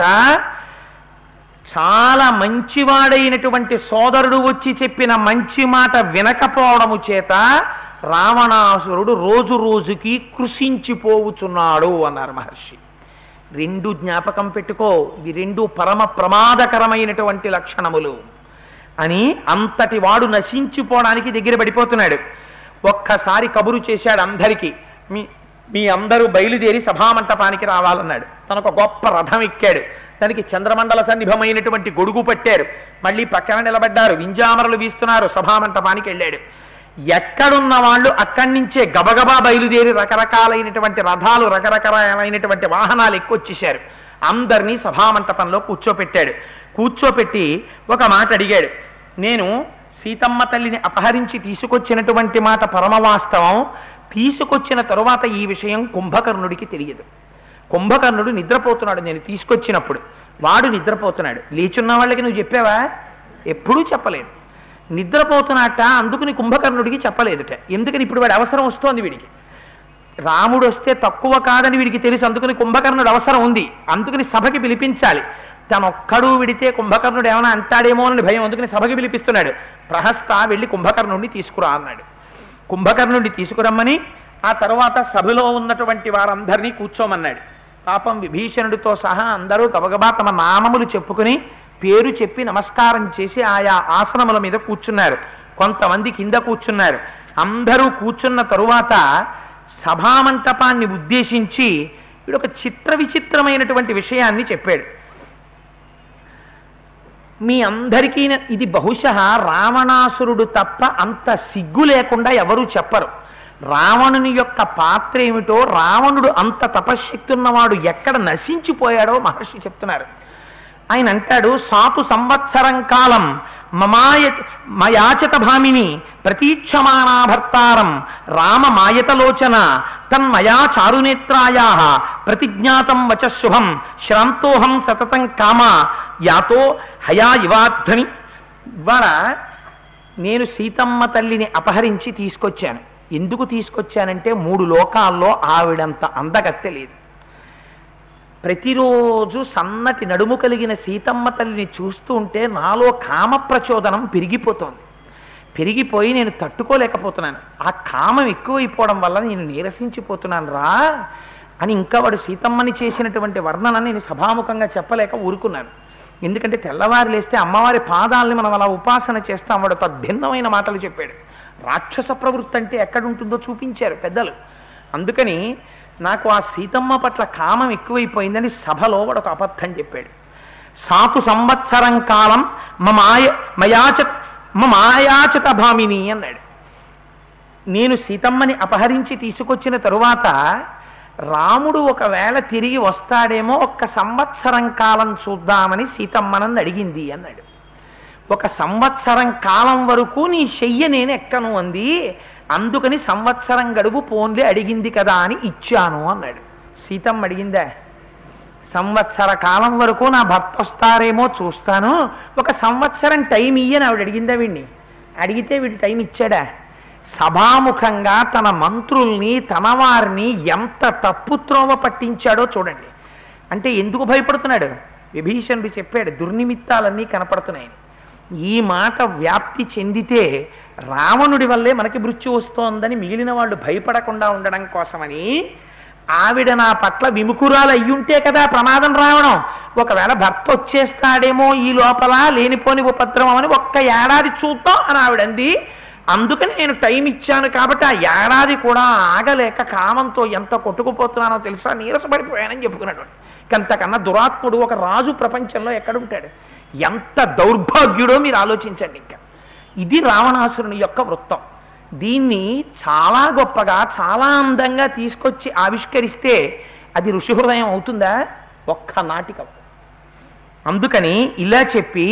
చాలా మంచివాడైనటువంటి సోదరుడు వచ్చి చెప్పిన మంచి మాట వినకపోవడము చేత రావణాసురుడు రోజు రోజుకి కృషించిపోవుచున్నాడు అన్నారు మహర్షి రెండు జ్ఞాపకం పెట్టుకో ఇవి రెండు పరమ ప్రమాదకరమైనటువంటి లక్షణములు అని అంతటి వాడు నశించిపోవడానికి దగ్గర పడిపోతున్నాడు ఒక్కసారి కబురు చేశాడు అందరికీ మీ మీ అందరూ బయలుదేరి సభామంటపానికి రావాలన్నాడు తనకు గొప్ప రథం ఎక్కాడు దానికి చంద్రమండల సన్నిభమైనటువంటి గొడుగు పట్టారు మళ్ళీ పక్కన నిలబడ్డారు వింజామరలు వీస్తున్నారు సభామంటపానికి వెళ్ళాడు ఎక్కడున్న వాళ్ళు అక్కడి నుంచే గబగబా బయలుదేరి రకరకాలైనటువంటి రథాలు రకరకాలైనటువంటి వాహనాలు ఎక్కువచ్చేశారు అందరినీ సభామంటపంలో కూర్చోపెట్టాడు కూర్చోపెట్టి ఒక మాట అడిగాడు నేను సీతమ్మ తల్లిని అపహరించి తీసుకొచ్చినటువంటి మాట పరమవాస్తవం తీసుకొచ్చిన తరువాత ఈ విషయం కుంభకర్ణుడికి తెలియదు కుంభకర్ణుడు నిద్రపోతున్నాడు నేను తీసుకొచ్చినప్పుడు వాడు నిద్రపోతున్నాడు లేచున్న వాళ్ళకి నువ్వు చెప్పావా ఎప్పుడూ చెప్పలేదు నిద్రపోతున్నట్ట అందుకుని కుంభకర్ణుడికి చెప్పలేదుట ఎందుకని ఇప్పుడు వాడి అవసరం వస్తోంది వీడికి రాముడు వస్తే తక్కువ కాదని వీడికి తెలుసు అందుకని కుంభకర్ణుడు అవసరం ఉంది అందుకని సభకి పిలిపించాలి తనొక్కడు విడితే కుంభకర్ణుడు ఏమైనా అంటాడేమో అని భయం అందుకని సభకి పిలిపిస్తున్నాడు ప్రహస్త వెళ్ళి కుంభకర్ణుడిని తీసుకురా అన్నాడు కుంభకర్ణుడిని తీసుకురమ్మని ఆ తర్వాత సభలో ఉన్నటువంటి వారందరినీ కూర్చోమన్నాడు పాపం విభీషణుడితో సహా అందరూ గబగబా తమ నామములు చెప్పుకుని పేరు చెప్పి నమస్కారం చేసి ఆయా ఆసనముల మీద కూర్చున్నారు కొంతమంది కింద కూర్చున్నారు అందరూ కూర్చున్న తరువాత సభామంటపాన్ని ఉద్దేశించి వీడు ఒక చిత్ర విచిత్రమైనటువంటి విషయాన్ని చెప్పాడు మీ అందరికీ ఇది బహుశः రావణాసురుడు తప్ప అంత సిగ్గు లేకుండా ఎవరూ చెప్పరు రావణుని యొక్క పాత్ర ఏమిటో రావణుడు అంత తపశ్శక్తి ఉన్నవాడు ఎక్కడ నశించిపోయాడో మహర్షి చెప్తున్నారు ఆయన అంటాడు సాతు సంవత్సరం కాలం మమాయ మయాచత భామిని ప్రతీక్షమాణాభర్తారం రామ మాయతలోచన తన్మయా చారునేత్రాయా ప్రతిజ్ఞాతం వచ శుభం శ్రాంతోహం సతతం కామ యాతో హయా ఇవాధ్వని ఇవాళ నేను సీతమ్మ తల్లిని అపహరించి తీసుకొచ్చాను ఎందుకు తీసుకొచ్చానంటే మూడు లోకాల్లో ఆవిడంత అందగత్తె లేదు ప్రతిరోజు సన్నటి నడుము కలిగిన సీతమ్మ తల్లిని చూస్తూ ఉంటే నాలో కామ ప్రచోదనం పెరిగిపోతోంది పెరిగిపోయి నేను తట్టుకోలేకపోతున్నాను ఆ కామం ఎక్కువైపోవడం వల్ల నేను నీరసించిపోతున్నాను రా అని ఇంకా వాడు సీతమ్మని చేసినటువంటి వర్ణన నేను సభాముఖంగా చెప్పలేక ఊరుకున్నాను ఎందుకంటే తెల్లవారు లేస్తే అమ్మవారి పాదాలని మనం అలా ఉపాసన చేస్తాం వాడు తద్భిన్నమైన మాటలు చెప్పాడు రాక్షస ప్రవృత్తి అంటే ఎక్కడుంటుందో చూపించారు పెద్దలు అందుకని నాకు ఆ సీతమ్మ పట్ల కామం ఎక్కువైపోయిందని సభలో వాడు ఒక అబద్ధం చెప్పాడు సాకు సంవత్సరం కాలం మమాయ మయాచ మమాయాచత భామిని అన్నాడు నేను సీతమ్మని అపహరించి తీసుకొచ్చిన తరువాత రాముడు ఒకవేళ తిరిగి వస్తాడేమో ఒక్క సంవత్సరం కాలం చూద్దామని సీతమ్మనని అడిగింది అన్నాడు ఒక సంవత్సరం కాలం వరకు నీ శయ్య నేను ఎక్కను అంది అందుకని సంవత్సరం గడువు పోన్లే అడిగింది కదా అని ఇచ్చాను అన్నాడు సీతమ్మ అడిగిందా సంవత్సర కాలం వరకు నా భర్త వస్తారేమో చూస్తాను ఒక సంవత్సరం టైం ఇయ్యని ఆవిడ అడిగిందా వీడిని అడిగితే వీడు టైం ఇచ్చాడా సభాముఖంగా తన మంత్రుల్ని తన వారిని ఎంత తప్పుత్రోవ పట్టించాడో చూడండి అంటే ఎందుకు భయపడుతున్నాడు విభీషణుడు చెప్పాడు దుర్నిమిత్తాలన్నీ కనపడుతున్నాయని ఈ మాట వ్యాప్తి చెందితే రావణుడి వల్లే మనకి మృత్యు వస్తోందని మిగిలిన వాళ్ళు భయపడకుండా ఉండడం కోసమని ఆవిడ నా పట్ల విముఖురాలు అయ్యుంటే కదా ప్రమాదం రావడం ఒకవేళ భర్త వచ్చేస్తాడేమో ఈ లోపల లేనిపోని ఉపద్రవం అని ఒక్క ఏడాది చూద్దాం అని ఆవిడంది అందుకని నేను టైం ఇచ్చాను కాబట్టి ఆ ఏడాది కూడా ఆగలేక కామంతో ఎంత కొట్టుకుపోతున్నానో తెలుసా నీరసపడిపోయానని చెప్పుకున్నాడు అంతకన్నా దురాత్ముడు ఒక రాజు ప్రపంచంలో ఎక్కడుంటాడు ఎంత దౌర్భాగ్యుడో మీరు ఆలోచించండి ఇంకా ఇది రావణాసురుని యొక్క వృత్తం దీన్ని చాలా గొప్పగా చాలా అందంగా తీసుకొచ్చి ఆవిష్కరిస్తే అది ఋషి హృదయం అవుతుందా ఒక్క నాటికం అందుకని ఇలా చెప్పి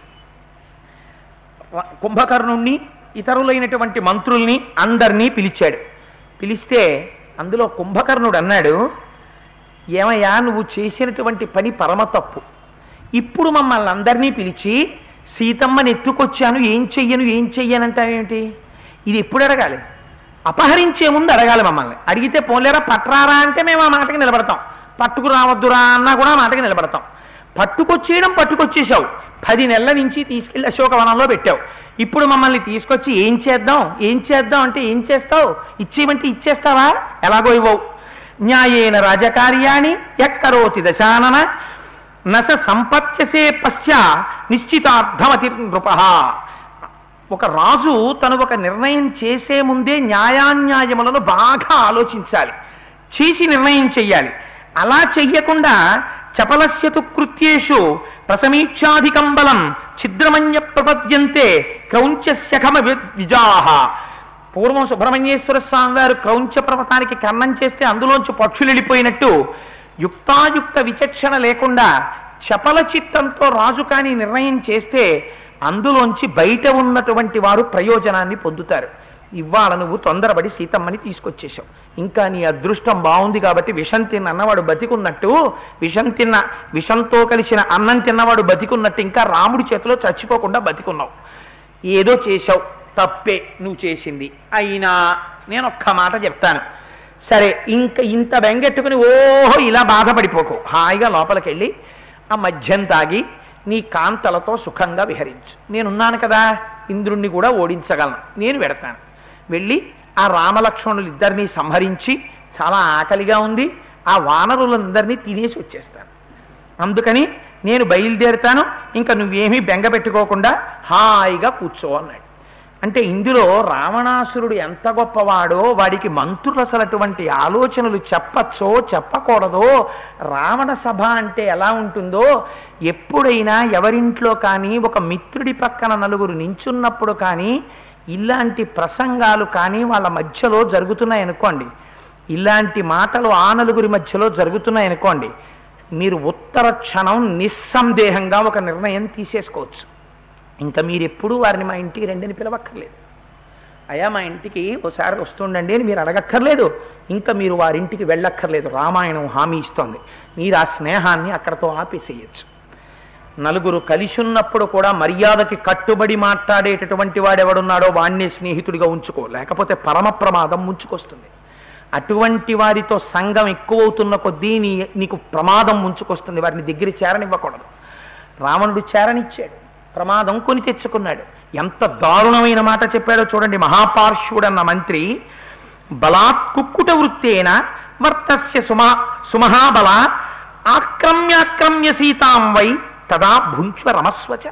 ర- కుంభకర్ణుణ్ణి ఇతరులైనటువంటి మంత్రుల్ని అందరినీ పిలిచాడు పిలిస్తే అందులో కుంభకర్ణుడు అన్నాడు ఏమయ్యా నువ్వు చేసినటువంటి పని పరమ తప్పు ఇప్పుడు మమ్మల్ని అందరినీ పిలిచి సీతమ్మని ఎత్తుకొచ్చాను ఏం చెయ్యను ఏం చెయ్యనంటావేమిటి ఇది ఎప్పుడు అడగాలి అపహరించే ముందు అడగాలి మమ్మల్ని అడిగితే పోలేరా పట్రారా అంటే మేము ఆ మాటకి నిలబడతాం పట్టుకు రావద్దురా అన్నా కూడా ఆ మాటకి నిలబడతాం పట్టుకొచ్చేయడం పట్టుకొచ్చేసావు పది నెలల నుంచి తీసుకెళ్లి అశోకవనంలో పెట్టావు ఇప్పుడు మమ్మల్ని తీసుకొచ్చి ఏం చేద్దాం ఏం చేద్దాం అంటే ఏం చేస్తావు ఇచ్చేయమంటే ఇచ్చేస్తావా ఎలాగో ఇవ్వవు న్యాయేన రాజకార్యాణి ఎక్కరోతి దశానన నస సంపత్యసే పశ్చ నిశ్చితార్థమతి నృప ఒక రాజు తను ఒక నిర్ణయం చేసే ముందే న్యాయాన్యాయములను బాగా ఆలోచించాలి చేసి నిర్ణయం చెయ్యాలి అలా చెయ్యకుండా చపలస్యతు కృత్యేషు ప్రసమీక్షాధికం బలం ఛిద్రమన్య ప్రపద్యంతే క్రౌంచశఖమ విజాహ పూర్వం సుబ్రహ్మణ్యేశ్వర స్వామి వారు క్రౌంచ పర్వతానికి కన్నం చేస్తే అందులోంచి పక్షులు వెళ్ళిపోయినట్టు యుక్తాయుక్త విచక్షణ లేకుండా చపల చిత్తంతో రాజు కాని నిర్ణయం చేస్తే అందులోంచి బయట ఉన్నటువంటి వారు ప్రయోజనాన్ని పొందుతారు ఇవాళ నువ్వు తొందరపడి సీతమ్మని తీసుకొచ్చేసావు ఇంకా నీ అదృష్టం బాగుంది కాబట్టి విషం తిన్న అన్నవాడు బతికున్నట్టు విషం తిన్న విషంతో కలిసిన అన్నం తిన్నవాడు బతికున్నట్టు ఇంకా రాముడి చేతిలో చచ్చిపోకుండా బతికున్నావు ఏదో చేశావు తప్పే నువ్వు చేసింది అయినా నేను ఒక్క మాట చెప్తాను సరే ఇంక ఇంత బెంగెట్టుకుని ఓహో ఇలా బాధపడిపోకు హాయిగా లోపలికి వెళ్ళి ఆ మద్యం తాగి నీ కాంతలతో సుఖంగా విహరించు నేనున్నాను కదా ఇంద్రుణ్ణి కూడా ఓడించగలను నేను వెడతాను వెళ్ళి ఆ రామలక్ష్మణులు ఇద్దరిని సంహరించి చాలా ఆకలిగా ఉంది ఆ వానరులందరినీ తినేసి వచ్చేస్తాను అందుకని నేను బయలుదేరుతాను ఇంకా నువ్వేమీ బెంగ పెట్టుకోకుండా హాయిగా కూర్చో అన్నాడు అంటే ఇందులో రావణాసురుడు ఎంత గొప్పవాడో వాడికి మంత్రులు అసలు అటువంటి ఆలోచనలు చెప్పచ్చో చెప్పకూడదో రావణ సభ అంటే ఎలా ఉంటుందో ఎప్పుడైనా ఎవరింట్లో కానీ ఒక మిత్రుడి పక్కన నలుగురు నించున్నప్పుడు కానీ ఇలాంటి ప్రసంగాలు కానీ వాళ్ళ మధ్యలో జరుగుతున్నాయనుకోండి ఇలాంటి మాటలు ఆ నలుగురి మధ్యలో జరుగుతున్నాయనుకోండి మీరు ఉత్తర క్షణం నిస్సందేహంగా ఒక నిర్ణయం తీసేసుకోవచ్చు ఇంకా మీరు ఎప్పుడూ వారిని మా ఇంటికి రెండని పిలవక్కర్లేదు అయ్యా మా ఇంటికి ఒకసారి వస్తుండండి అని మీరు అడగక్కర్లేదు ఇంకా మీరు వారింటికి వెళ్ళక్కర్లేదు రామాయణం హామీ ఇస్తోంది మీరు ఆ స్నేహాన్ని అక్కడతో ఆపేసేయచ్చు నలుగురు కలిసి ఉన్నప్పుడు కూడా మర్యాదకి కట్టుబడి మాట్లాడేటటువంటి వాడెవడున్నాడో వాణ్ణి స్నేహితుడిగా ఉంచుకో లేకపోతే పరమ ప్రమాదం ముంచుకొస్తుంది అటువంటి వారితో సంఘం ఎక్కువవుతున్న కొద్దీ నీ నీకు ప్రమాదం ముంచుకొస్తుంది వారిని దగ్గర చేరనివ్వకూడదు రావణుడు చేరనిచ్చాడు ప్రమాదం కొని తెచ్చుకున్నాడు ఎంత దారుణమైన మాట చెప్పాడో చూడండి మహాపార్శ్వుడన్న మంత్రి బలాత్ కుక్కుట వృత్తేన మర్తస్య సుమా సుమహాబల ఆక్రమ్యాక్రమ్య సీతాం వై తదా భుంచ్వ రమస్వచ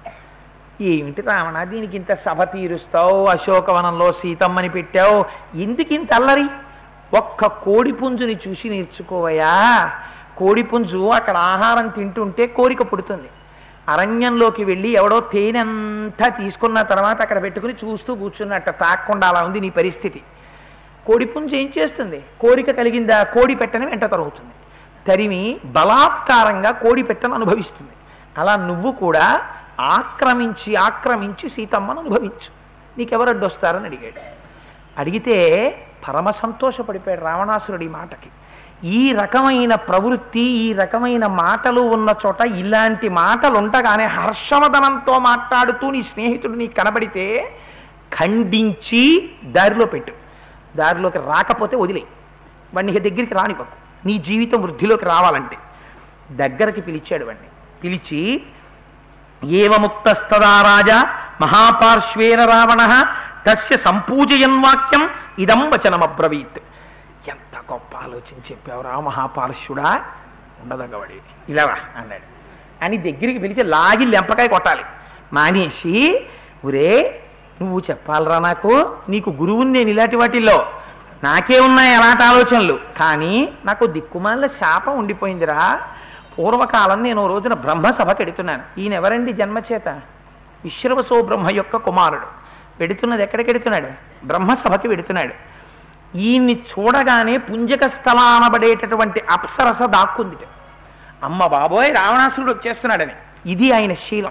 ఏమిటి రావణ దీనికి ఇంత సభ తీరుస్తావు అశోకవనంలో సీతమ్మని పెట్టావు ఎందుకు ఇంత అల్లరి ఒక్క కోడి పుంజుని చూసి నేర్చుకోవయా కోడి పుంజు అక్కడ ఆహారం తింటుంటే కోరిక పుడుతుంది అరణ్యంలోకి వెళ్ళి ఎవడో తేనె అంతా తీసుకున్న తర్వాత అక్కడ పెట్టుకుని చూస్తూ కూర్చున్నట్ట తాక్కుండా అలా ఉంది నీ పరిస్థితి కోడి పుంజు ఏం చేస్తుంది కోరిక కలిగిందా కోడి పెట్టని వెంట తరుగుతుంది తరిమి బలాత్కారంగా కోడి పెట్టను అనుభవిస్తుంది అలా నువ్వు కూడా ఆక్రమించి ఆక్రమించి సీతమ్మను అనుభవించు నీకెవరు అడ్డొస్తారని అడిగాడు అడిగితే పరమ సంతోషపడిపోయాడు రావణాసురుడు ఈ మాటకి ఈ రకమైన ప్రవృత్తి ఈ రకమైన మాటలు ఉన్న చోట ఇలాంటి మాటలు ఉండగానే హర్షవదనంతో మాట్లాడుతూ నీ స్నేహితుడు నీకు కనబడితే ఖండించి దారిలో పెట్టు దారిలోకి రాకపోతే వదిలేయి వాడిని ఇక దగ్గరికి రానివ్వకు నీ జీవితం వృద్ధిలోకి రావాలంటే దగ్గరికి పిలిచాడు వాడిని పిలిచి ఏవముక్తస్తదా రాజా మహాపార్శ్వేన రావణ తస్య సంపూజయన్ వాక్యం ఇదం వచనమబ్రవీత్ ఎంత గొప్ప ఆలోచన చెప్పావురా మహాపార్శ్వుడా ఉండదగ్గవాడి ఇలావా అన్నాడు అని దగ్గరికి పిలిచి లాగి లెంపకాయ కొట్టాలి మానేసి ఒరే నువ్వు చెప్పాలరా నాకు నీకు గురువుని నేను ఇలాంటి వాటిల్లో నాకే ఉన్నాయి అలాంటి ఆలోచనలు కానీ నాకు దిక్కుమాల శాపం ఉండిపోయిందిరా పూర్వకాలం నేను ఓ రోజున బ్రహ్మసభకి ఎడుతున్నాను ఈయన ఎవరండి జన్మచేత విశ్రవసో బ్రహ్మ యొక్క కుమారుడు వెడుతున్నది ఎక్కడికి వెడుతున్నాడు బ్రహ్మసభకి వెడుతున్నాడు ఈయన్ని చూడగానే పుంజక స్థలానబడేటటువంటి అప్సరస దాక్కుంది అమ్మ బాబోయ్ రావణాసురుడు వచ్చేస్తున్నాడని ఇది ఆయన శీలం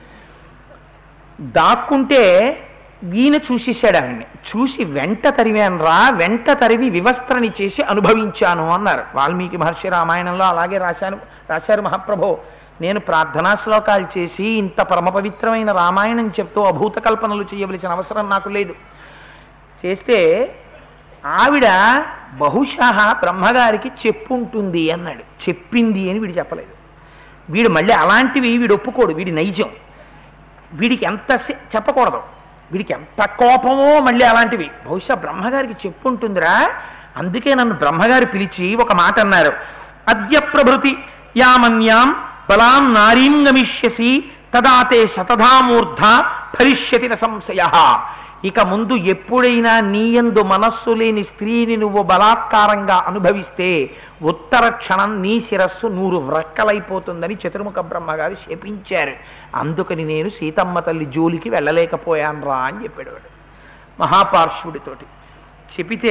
దాక్కుంటే ఈయన చూసేశాడు ఆయన్ని చూసి వెంట తరివాను రా వెంట తరివి వివస్త్రని చేసి అనుభవించాను అన్నారు వాల్మీకి మహర్షి రామాయణంలో అలాగే రాశాను రాశారు మహాప్రభో నేను ప్రార్థనా శ్లోకాలు చేసి ఇంత పరమ పవిత్రమైన రామాయణం చెప్తూ అభూత కల్పనలు చేయవలసిన అవసరం నాకు లేదు చేస్తే ఆవిడ బహుశా బ్రహ్మగారికి చెప్పుంటుంది అన్నాడు చెప్పింది అని వీడు చెప్పలేదు వీడు మళ్ళీ అలాంటివి వీడు ఒప్పుకోడు వీడి నైజం వీడికి ఎంత సే- చెప్పకూడదు వీడికి ఎంత కోపమో మళ్ళీ అలాంటివి బహుశా బ్రహ్మగారికి చెప్పుంటుందిరా అందుకే నన్ను బ్రహ్మగారు పిలిచి ఒక మాట అన్నారు అద్య ప్రభృతి యామన్యాం బలాం నారీం గమిష్యసి తదాతే శతధామూర్ధ భరిష్యతి న సంశయ ఇక ముందు ఎప్పుడైనా నీయందు మనస్సు లేని స్త్రీని నువ్వు బలాత్కారంగా అనుభవిస్తే ఉత్తర క్షణం నీ శిరస్సు నూరు వ్రక్కలైపోతుందని చతుర్ముఖ బ్రహ్మగారు శపించారు అందుకని నేను సీతమ్మ తల్లి జోలికి వెళ్ళలేకపోయాను రా అని చెప్పాడు వాడు మహాపార్శ్వుడితోటి చెపితే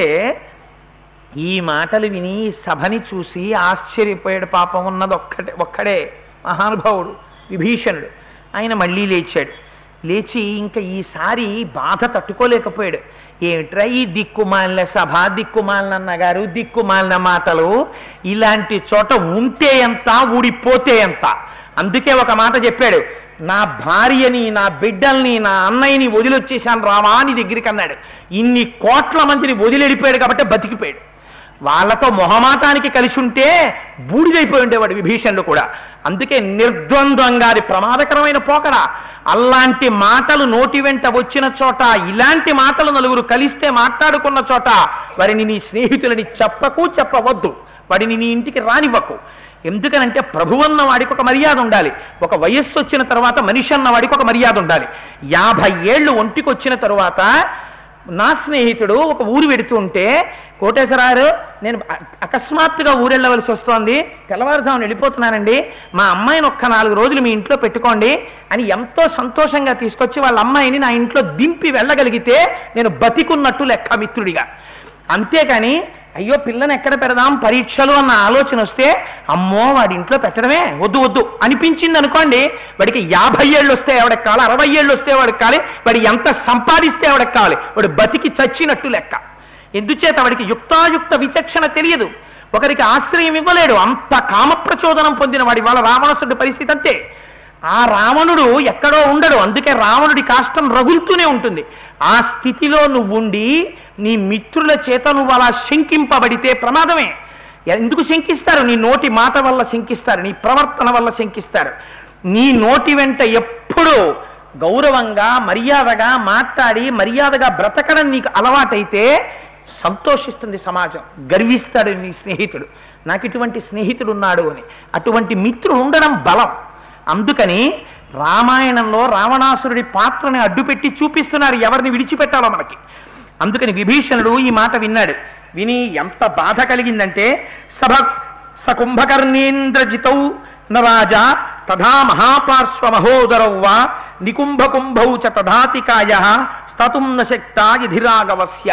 ఈ మాటలు విని ఈ సభని చూసి ఆశ్చర్యపోయాడు పాపం ఉన్నది ఒక్కటే ఒక్కడే మహానుభావుడు విభీషణుడు ఆయన మళ్ళీ లేచాడు లేచి ఇంకా ఈసారి బాధ తట్టుకోలేకపోయాడు ఏమిట్రా ఈ దిక్కుమాలిన సభ దిక్కుమాలిన అన్నగారు దిక్కుమాలిన మాటలు ఇలాంటి చోట ఉంటే ఎంత ఊడిపోతే ఎంత అందుకే ఒక మాట చెప్పాడు నా భార్యని నా బిడ్డల్ని నా అన్నయ్యని వదిలొచ్చేశాను రామా అని దగ్గరికి అన్నాడు ఇన్ని కోట్ల మందిని వదిలేడిపోయాడు కాబట్టి బతికిపోయాడు వాళ్ళతో మొహమాటానికి కలిసి ఉంటే బూడిదైపోయి ఉండేవాడు విభీషణుడు కూడా అందుకే నిర్ద్వంద్వంగా అది ప్రమాదకరమైన పోకడ అలాంటి మాటలు నోటి వెంట వచ్చిన చోట ఇలాంటి మాటలు నలుగురు కలిస్తే మాట్లాడుకున్న చోట వారిని నీ స్నేహితులని చెప్పకు చెప్పవద్దు వాడిని నీ ఇంటికి రానివ్వకు ఎందుకనంటే ప్రభు అన్న వాడికి ఒక మర్యాద ఉండాలి ఒక వయస్సు వచ్చిన తర్వాత మనిషి అన్న వాడికి ఒక మర్యాద ఉండాలి యాభై ఏళ్ళు ఒంటికి వచ్చిన తరువాత నా స్నేహితుడు ఒక ఊరు వెడుతూ ఉంటే కోటేశ్వరారు నేను అ- అకస్మాత్తుగా ఊరెళ్ళవలసి వస్తోంది తెల్లవారుజామున వెళ్ళిపోతున్నానండి మా అమ్మాయిని ఒక్క నాలుగు రోజులు మీ ఇంట్లో పెట్టుకోండి అని ఎంతో సంతోషంగా తీసుకొచ్చి వాళ్ళ అమ్మాయిని నా ఇంట్లో దింపి వెళ్ళగలిగితే నేను బతికున్నట్టు లెక్క మిత్రుడిగా అంతేకాని అయ్యో పిల్లని ఎక్కడ పెడదాం పరీక్షలు అన్న ఆలోచన వస్తే అమ్మో వాడి ఇంట్లో పెట్టడమే వద్దు వద్దు అనిపించింది అనుకోండి వాడికి యాభై ఏళ్ళు వస్తే ఎవడికి కావాలి అరవై ఏళ్ళు వస్తే వాడికి కావాలి వాడు ఎంత సంపాదిస్తే ఎవడికి కావాలి వాడు బతికి చచ్చినట్టు లెక్క ఎందుచేత వాడికి యుక్తాయుక్త విచక్షణ తెలియదు ఒకరికి ఆశ్రయం ఇవ్వలేడు అంత కామ ప్రచోదనం పొందిన వాడి వాళ్ళ రావణాసుడి పరిస్థితి అంతే ఆ రావణుడు ఎక్కడో ఉండడు అందుకే రావణుడి కాష్టం రగులుతూనే ఉంటుంది ఆ స్థితిలో నువ్వు ఉండి నీ మిత్రుల చేత నువ్వు అలా శంకింపబడితే ప్రమాదమే ఎందుకు శంకిస్తారు నీ నోటి మాట వల్ల శంకిస్తారు నీ ప్రవర్తన వల్ల శంకిస్తారు నీ నోటి వెంట ఎప్పుడూ గౌరవంగా మర్యాదగా మాట్లాడి మర్యాదగా బ్రతకడం నీకు అలవాటైతే సంతోషిస్తుంది సమాజం గర్విస్తాడు నీ స్నేహితుడు నాకు ఇటువంటి స్నేహితుడు ఉన్నాడు అని అటువంటి మిత్రుడు ఉండడం బలం అందుకని రామాయణంలో రావణాసురుడి పాత్రని అడ్డుపెట్టి చూపిస్తున్నారు ఎవరిని విడిచిపెట్టాలో మనకి అందుకని విభీషణుడు ఈ మాట విన్నాడు విని ఎంత బాధ కలిగిందంటే సభ సకుంభకర్ణేంద్రజితౌ నరాజా తథా మహాపార్శ్వ మహోదరౌ వా నికుంభకుంభౌ చ తథాతికాయ స్తతుం న శక్త యధిరాగవస్య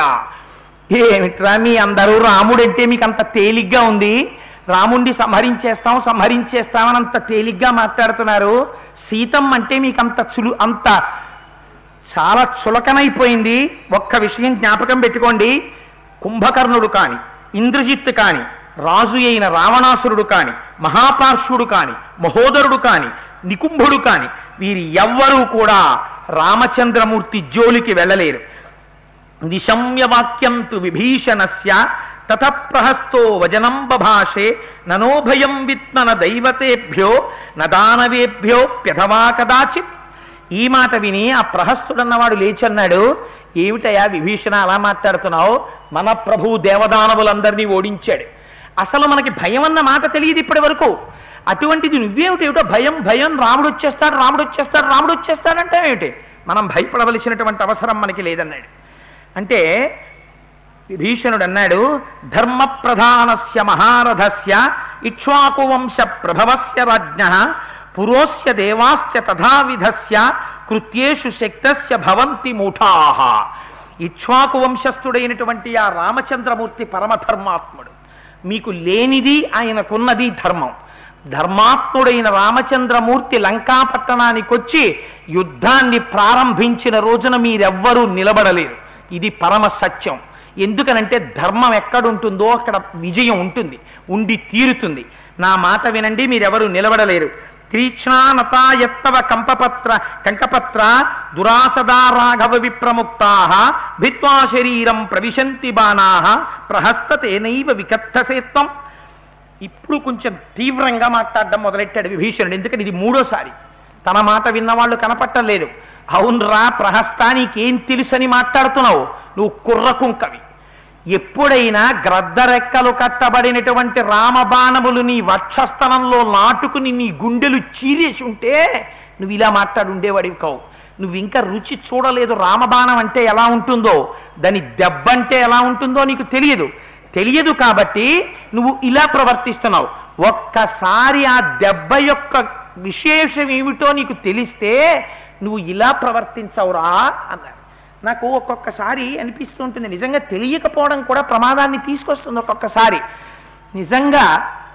ఏమిట్రా మీ అందరూ రాముడంటే మీకు అంత తేలిగ్గా ఉంది రాముణ్ణి సంహరించేస్తాం సంహరించేస్తామని అంత తేలిగ్గా మాట్లాడుతున్నారు సీతం అంటే మీకు అంత చులు అంత చాలా చులకనైపోయింది ఒక్క విషయం జ్ఞాపకం పెట్టుకోండి కుంభకర్ణుడు కాని ఇంద్రజిత్తు కాని రాజు అయిన రావణాసురుడు కాని మహాపార్శ్వుడు కాని మహోదరుడు కాని నికుంభుడు కాని వీరి ఎవ్వరూ కూడా రామచంద్రమూర్తి జోలికి వెళ్ళలేరు నిశమ్య వాక్యం తు విభీషణస్య తత ప్రహస్తో వజనం బభాషే ననోభయం విత్మన దైవతేభ్యో నదానవేభ్యో ప్యథవా కదాచిత్ ఈ మాట విని ఆ ప్రహస్తుడన్నవాడు లేచన్నాడు ఏమిటయా విభీషణ అలా మాట్లాడుతున్నావు మన ప్రభు దేవదానవులందరినీ ఓడించాడు అసలు మనకి భయం అన్న మాట తెలియదు ఇప్పటి వరకు అటువంటిది నువ్వేమిటేమిటో భయం భయం రాముడు వచ్చేస్తాడు రాముడు వచ్చేస్తాడు రాముడు వచ్చేస్తాడంటే ఏమిటి మనం భయపడవలసినటువంటి అవసరం మనకి లేదన్నాడు అంటే విభీషణుడు అన్నాడు ధర్మ ప్రధానస్య మహారథస్య ఇక్ష్వాకు వంశ ప్రభవస్య రాజ్ఞ పురోస్య దేవాశ్చ తథావిధస్య కృత్యేషు శక్తస్య భవంతి మూఢాహ ఇక్ష్వాకు వంశస్థుడైనటువంటి ఆ రామచంద్రమూర్తి పరమధర్మాత్ముడు మీకు లేనిది ఆయనకున్నది ధర్మం ధర్మాత్ముడైన రామచంద్రమూర్తి లంకాపట్టణానికి వచ్చి యుద్ధాన్ని ప్రారంభించిన రోజున మీరెవ్వరూ నిలబడలేరు ఇది పరమ సత్యం ఎందుకనంటే ధర్మం ఎక్కడుంటుందో అక్కడ విజయం ఉంటుంది ఉండి తీరుతుంది నా మాట వినండి మీరెవరు నిలబడలేరు తీక్ష్ణానతాయత్తవ కంపపత్ర కంకపత్ర దురాసదా రాఘవ విప్రముక్తా భిత్వా శరీరం ప్రవిశంతి బాణా ప్రహస్తతేనైవ వికత్తసేత్వం ఇప్పుడు కొంచెం తీవ్రంగా మాట్లాడడం మొదలెట్టాడు విభీషణుడు ఎందుకని ఇది మూడోసారి తన మాట విన్నవాళ్ళు కనపట్టలేదు అవునరా ప్రహస్తా నీకేం తెలుసని మాట్లాడుతున్నావు నువ్వు కుర్ర కుంకవి ఎప్పుడైనా గ్రద్దరెక్కలు కట్టబడినటువంటి రామబాణములు నీ వక్షస్థలంలో నాటుకుని నీ గుండెలు చీరేసి ఉంటే నువ్వు ఇలా మాట్లాడి ఉండేవాడివి కావు నువ్వు ఇంకా రుచి చూడలేదు రామబాణం అంటే ఎలా ఉంటుందో దాని దెబ్బ అంటే ఎలా ఉంటుందో నీకు తెలియదు తెలియదు కాబట్టి నువ్వు ఇలా ప్రవర్తిస్తున్నావు ఒక్కసారి ఆ దెబ్బ యొక్క విశేషం ఏమిటో నీకు తెలిస్తే నువ్వు ఇలా ప్రవర్తించవురా అన్నారు నాకు ఒక్కొక్కసారి అనిపిస్తూ ఉంటుంది నిజంగా తెలియకపోవడం కూడా ప్రమాదాన్ని తీసుకొస్తుంది ఒక్కొక్కసారి నిజంగా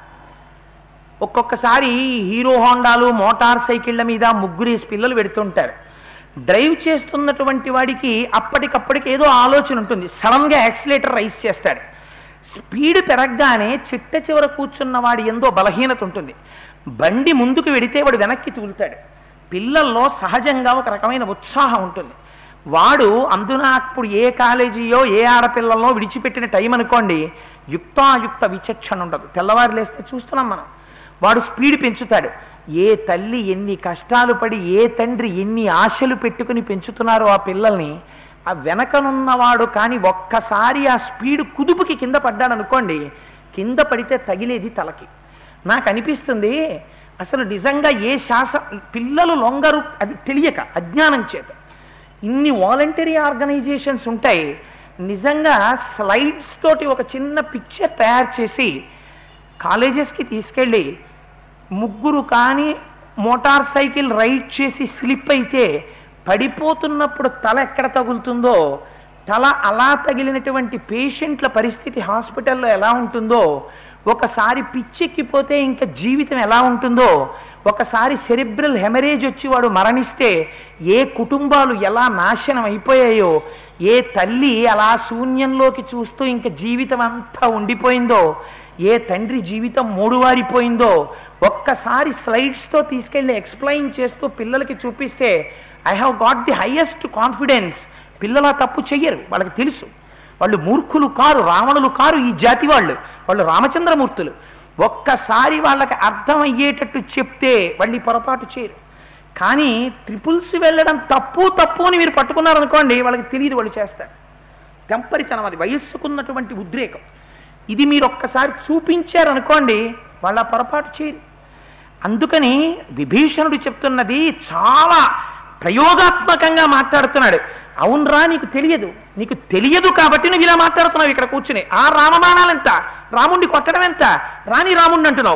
ఒక్కొక్కసారి హీరో హోండాలు మోటార్ సైకిళ్ళ మీద ముగ్గురేసి పిల్లలు పెడుతుంటారు డ్రైవ్ చేస్తున్నటువంటి వాడికి అప్పటికప్పటికి ఏదో ఆలోచన ఉంటుంది సడన్గా యాక్సిలేటర్ రైస్ చేస్తాడు స్పీడ్ పెరగగానే చిట్ట చివర కూర్చున్న వాడి ఎందో బలహీనత ఉంటుంది బండి ముందుకు వెడితే వాడు వెనక్కి తూలుతాడు పిల్లల్లో సహజంగా ఒక రకమైన ఉత్సాహం ఉంటుంది వాడు అందున అప్పుడు ఏ కాలేజీయో ఏ ఆడపిల్లల్లో విడిచిపెట్టిన టైం అనుకోండి యుక్తాయుక్త విచక్షణ ఉండదు తెల్లవారు లేస్తే చూస్తున్నాం మనం వాడు స్పీడ్ పెంచుతాడు ఏ తల్లి ఎన్ని కష్టాలు పడి ఏ తండ్రి ఎన్ని ఆశలు పెట్టుకుని పెంచుతున్నారో ఆ పిల్లల్ని ఆ వెనకనున్నవాడు కానీ ఒక్కసారి ఆ స్పీడ్ కుదుపుకి కింద పడ్డాడు అనుకోండి కింద పడితే తగిలేది తలకి నాకు అనిపిస్తుంది అసలు నిజంగా ఏ శాస పిల్లలు లొంగరు అది తెలియక అజ్ఞానం చేత ఇన్ని వాలంటరీ ఆర్గనైజేషన్స్ ఉంటాయి నిజంగా స్లైడ్స్ తోటి ఒక చిన్న పిక్చర్ తయారు చేసి కాలేజెస్కి తీసుకెళ్ళి ముగ్గురు కానీ మోటార్ సైకిల్ రైడ్ చేసి స్లిప్ అయితే పడిపోతున్నప్పుడు తల ఎక్కడ తగులుతుందో తల అలా తగిలినటువంటి పేషెంట్ల పరిస్థితి హాస్పిటల్లో ఎలా ఉంటుందో ఒకసారి పిచ్చెక్కిపోతే ఇంకా జీవితం ఎలా ఉంటుందో ఒకసారి సెరిబ్రల్ హెమరేజ్ వచ్చి వాడు మరణిస్తే ఏ కుటుంబాలు ఎలా నాశనం అయిపోయాయో ఏ తల్లి అలా శూన్యంలోకి చూస్తూ ఇంకా జీవితం అంతా ఉండిపోయిందో ఏ తండ్రి జీవితం మూడువారిపోయిందో ఒక్కసారి స్లైడ్స్తో తీసుకెళ్ళి ఎక్స్ప్లెయిన్ చేస్తూ పిల్లలకి చూపిస్తే I have got the highest confidence పిల్లలు ఆ తప్పు చెయ్యరు వాళ్ళకి తెలుసు వాళ్ళు మూర్ఖులు కారు రావణులు కారు ఈ జాతి వాళ్ళు వాళ్ళు రామచంద్రమూర్తులు ఒక్కసారి వాళ్ళకి అర్థమయ్యేటట్టు చెప్తే వాళ్ళు ఈ పొరపాటు చేయరు కానీ ట్రిపుల్స్ వెళ్ళడం తప్పు తప్పు అని మీరు పట్టుకున్నారనుకోండి వాళ్ళకి తెలియదు వాళ్ళు చేస్తారు తెంపరితనం అది వయస్సుకున్నటువంటి ఉద్రేకం ఇది మీరు ఒక్కసారి చూపించారనుకోండి వాళ్ళ పొరపాటు చేయరు అందుకని విభీషణుడు చెప్తున్నది చాలా ప్రయోగాత్మకంగా మాట్లాడుతున్నాడు అవునరా నీకు తెలియదు నీకు తెలియదు కాబట్టి నువ్వు ఇలా మాట్లాడుతున్నావు ఇక్కడ కూర్చుని ఆ రామబాణాలెంత రాముణ్ణి కొట్టడం ఎంత రాని రాముణ్ణి అంటున్నావు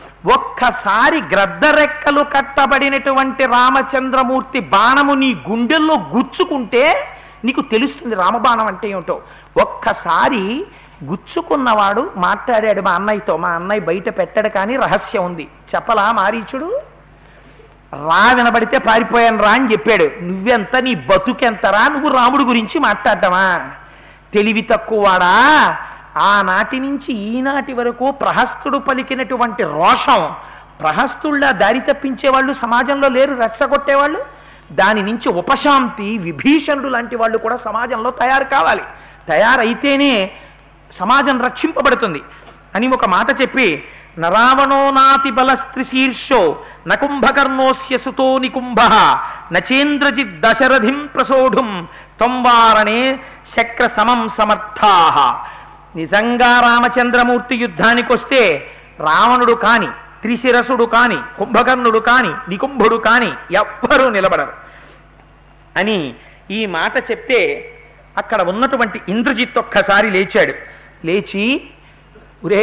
ఒక్కసారి గ్రద్దరెక్కలు కట్టబడినటువంటి రామచంద్రమూర్తి బాణము నీ గుండెల్లో గుచ్చుకుంటే నీకు తెలుస్తుంది రామబాణం అంటే ఏమిటో ఒక్కసారి గుచ్చుకున్నవాడు మాట్లాడాడు మా అన్నయ్యతో మా అన్నయ్య బయట పెట్టాడు కానీ రహస్యం ఉంది చెప్పలా మారీచుడు రా వినబడితే పారిపోయాను రా అని చెప్పాడు నువ్వెంత నీ బతుకెంతరా నువ్వు రాముడు గురించి మాట్లాడటమా తెలివి తక్కువవాడా ఆనాటి నుంచి ఈనాటి వరకు ప్రహస్తుడు పలికినటువంటి రోషం ప్రహస్తుళ్ళ దారి తప్పించే వాళ్ళు సమాజంలో లేరు రెచ్చగొట్టేవాళ్ళు దాని నుంచి ఉపశాంతి విభీషణుడు లాంటి వాళ్ళు కూడా సమాజంలో తయారు కావాలి తయారైతేనే సమాజం రక్షింపబడుతుంది అని ఒక మాట చెప్పి నరావణో నాతి బలస్త్రి శీర్షో నకుంభకర్ణోస్య సుతో నికుంభ నచేంద్రజిత్ దశరథిం ప్రసోఢుం త్వంవారణే శక్ర సమం సమర్థా నిజంగా రామచంద్రమూర్తి యుద్ధానికి వస్తే రావణుడు కాని త్రిశిరసుడు కాని కుంభకర్ణుడు కాని నికుంభుడు కాని ఎవ్వరూ నిలబడరు అని ఈ మాట చెప్తే అక్కడ ఉన్నటువంటి ఇంద్రజిత్ ఒక్కసారి లేచాడు లేచి ఒరే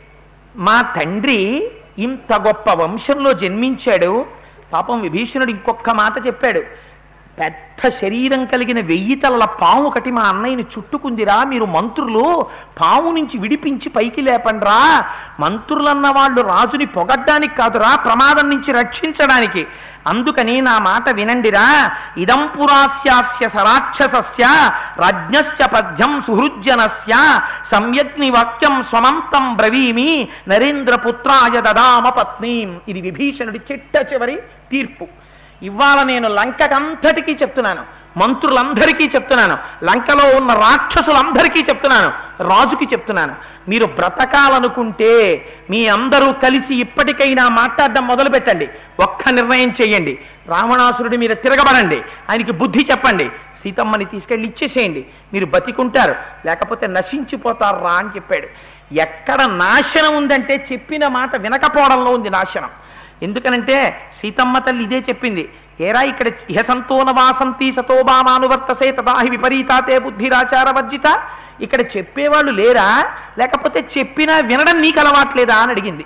మా తండ్రి ఇంత గొప్ప వంశంలో జన్మించాడు పాపం విభీషణుడు ఇంకొక మాట చెప్పాడు పెద్ద శరీరం కలిగిన వెయ్యి తలల పాము ఒకటి మా అన్నయ్యని చుట్టుకుందిరా మీరు మంత్రులు పాము నుంచి విడిపించి పైకి లేపండ్రా మంత్రులన్న వాళ్ళు రాజుని పొగడ్డానికి కాదురా ప్రమాదం నుంచి రక్షించడానికి అందుకని నా మాట వినండిరా ఇదం పురాస్యాస్య సరాక్షసస్య రాజ్ఞశ్చ పద్యం సుహృజ్జనస్య సంయజ్ఞి వాక్యం స్వమంతం బ్రవీమి నరేంద్ర పుత్రాయ దదామ పత్నీం ఇది విభీషణుడి చిట్ట చివరి తీర్పు ఇవాళ నేను లంకకంతటికీ చెప్తున్నాను మంత్రులందరికీ చెప్తున్నాను లంకలో ఉన్న రాక్షసులందరికీ చెప్తున్నాను రాజుకి చెప్తున్నాను మీరు బ్రతకాలనుకుంటే మీ అందరూ కలిసి ఇప్పటికైనా మాట్లాడడం మొదలు పెట్టండి ఒక్క నిర్ణయం చేయండి రావణాసురుడి మీద తిరగబడండి ఆయనకి బుద్ధి చెప్పండి సీతమ్మని తీసుకెళ్ళి ఇచ్చేసేయండి మీరు బతికుంటారు లేకపోతే నశించిపోతారు రా అని చెప్పాడు ఎక్కడ నాశనం ఉందంటే చెప్పిన మాట వినకపోవడంలో ఉంది నాశనం ఎందుకనంటే సీతమ్మ తల్లి ఇదే చెప్పింది ఏరా ఇక్కడ ఇహసంతోన వాసంతి సతోబామానువర్తసే తదాహి విపరీతాతే బుద్ధిరాచార వర్జిత ఇక్కడ చెప్పేవాళ్ళు లేరా లేకపోతే చెప్పినా వినడం నీకు అలవాట్లేదా అని అడిగింది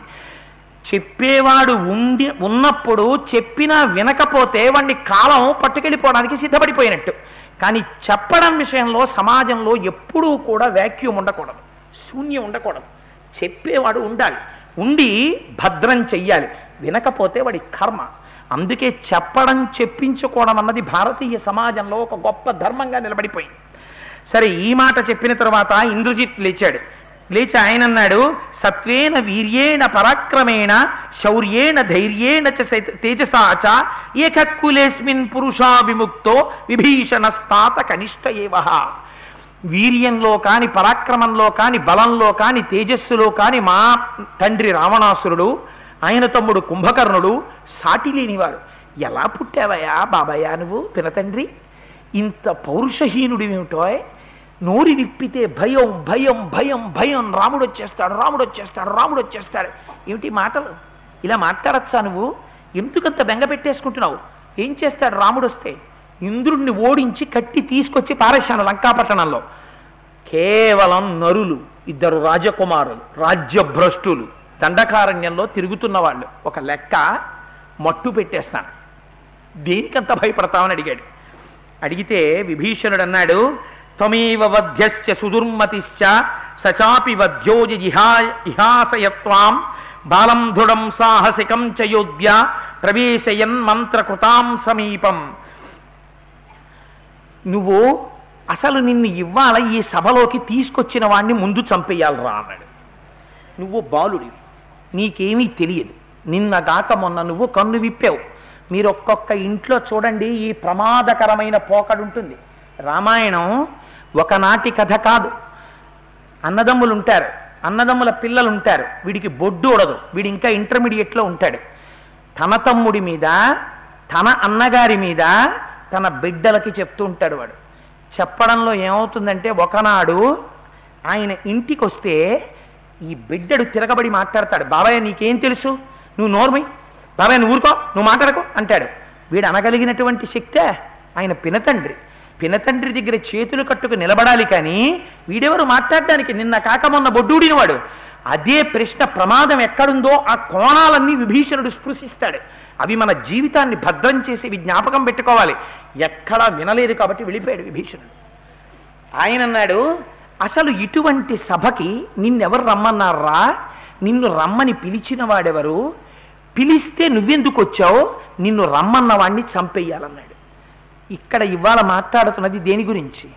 చెప్పేవాడు ఉండి ఉన్నప్పుడు చెప్పినా వినకపోతే వాడిని కాలం పట్టుకెళ్ళిపోవడానికి సిద్ధపడిపోయినట్టు కానీ చెప్పడం విషయంలో సమాజంలో ఎప్పుడూ కూడా వ్యాక్యూమ్ ఉండకూడదు శూన్యం ఉండకూడదు చెప్పేవాడు ఉండాలి ఉండి భద్రం చెయ్యాలి వినకపోతే వాడి కర్మ అందుకే చెప్పడం చెప్పించుకోవడం అన్నది భారతీయ సమాజంలో ఒక గొప్ప ధర్మంగా నిలబడిపోయింది సరే ఈ మాట చెప్పిన తర్వాత ఇంద్రజిత్ లేచాడు లేచి ఆయన అన్నాడు సత్వేన వీర్యేణ పరాక్రమేణ శౌర్యేణ ధైర్యేణ చ సే- తేజసా చ ఏకక్కులేస్మిన్ పురుషా విముక్తో విభీషణస్తాత కనిష్ట ఏవహ వీర్యంలో కాని పరాక్రమంలో కాని బలంలో కాని తేజస్సులో కాని మా తండ్రి రావణాసురుడు ఆయన తమ్ముడు కుంభకర్ణుడు సాటి లేనివాడు ఎలా పుట్టావయ్యా బాబాయా నువ్వు పినతండ్రి ఇంత పౌరుషహీనుడివేమిటో నోరి విప్పితే భయం భయం భయం భయం రాముడు వచ్చేస్తాడు రాముడు వచ్చేస్తాడు రాముడు వచ్చేస్తాడు ఏమిటి మాటలు ఇలా మాట్లాడచ్చా నువ్వు ఎందుకంత బెంగ పెట్టేసుకుంటున్నావు ఏం చేస్తాడు రాముడు వస్తే ఇంద్రుణ్ణి ఓడించి కట్టి తీసుకొచ్చి పారేశాను లంకాపట్టణంలో కేవలం నరులు ఇద్దరు రాజకుమారులు రాజ్యభ్రష్టులు దండకారణ్యంలో తిరుగుతున్న వాళ్ళు ఒక లెక్క మట్టు పెట్టేస్తాను దేనికంత భయపడతామని అడిగాడు అడిగితే విభీషణుడు అన్నాడు త్వమేవ వధ్యశ్చ సుదుర్మతిశ్చ సచాపి వధ్యోజ ఇహా ఇహాసయత్వాం బాలం దృఢం సాహసికం చ యోధ్య ప్రవేశయన్ మంత్రకృతాం సమీపం నువ్వు అసలు నిన్ను ఇవ్వాల ఈ సభలోకి తీసుకొచ్చిన వాణ్ణి ముందు చంపేయాలరా అన్నాడు నువ్వు బాలుడివి నీకేమీ తెలియదు నిన్నగాక మొన్న నువ్వు కన్ను విప్పావు మీరు ఒక్కొక్క ఇంట్లో చూడండి ఈ ప్రమాదకరమైన పోకడుంటుంది రామాయణం ఒకనాటి కథ కాదు అన్నదమ్ములు ఉంటారు అన్నదమ్ముల పిల్లలు ఉంటారు వీడికి బొడ్డు ఉడదు వీడు ఇంకా ఇంటర్మీడియట్లో ఉంటాడు తన తమ్ముడి మీద తన అన్నగారి మీద తన బిడ్డలకి చెప్తూ ఉంటాడు వాడు చెప్పడంలో ఏమవుతుందంటే ఒకనాడు ఆయన ఇంటికి వస్తే ఈ బిడ్డడు తిరగబడి మాట్లాడతాడు బాబాయ్ నీకేం తెలుసు నువ్వు నోర్మి బాబాయ్ నువ్వు ఊరుకో నువ్వు మాట్లాడకు అంటాడు వీడు అనగలిగినటువంటి శక్తే ఆయన పినతండ్రి పినతండ్రి దగ్గర చేతులు కట్టుకు నిలబడాలి కానీ వీడెవరు మాట్లాడడానికి నిన్న కాక మొన్న బొడ్డూడిన వాడు అదే ప్రశ్న ప్రమాదం ఎక్కడుందో ఆ కోణాలన్నీ విభీషణుడు స్పృశిస్తాడు అవి మన జీవితాన్ని భద్రం చేసి ఇవి జ్ఞాపకం పెట్టుకోవాలి ఎక్కడా వినలేదు కాబట్టి వెళ్ళిపోయాడు విభీషణుడు ఆయన అన్నాడు అసలు ఇటువంటి సభకి నిన్నెవరు రమ్మన్నారా నిన్ను రమ్మని పిలిచిన వాడెవరు పిలిస్తే నువ్వెందుకు వచ్చావు నిన్ను రమ్మన్న వాడిని చంపేయాలన్నాడు ఇక్కడ ఇవాళ మాట్లాడుతున్నది దేని గురించి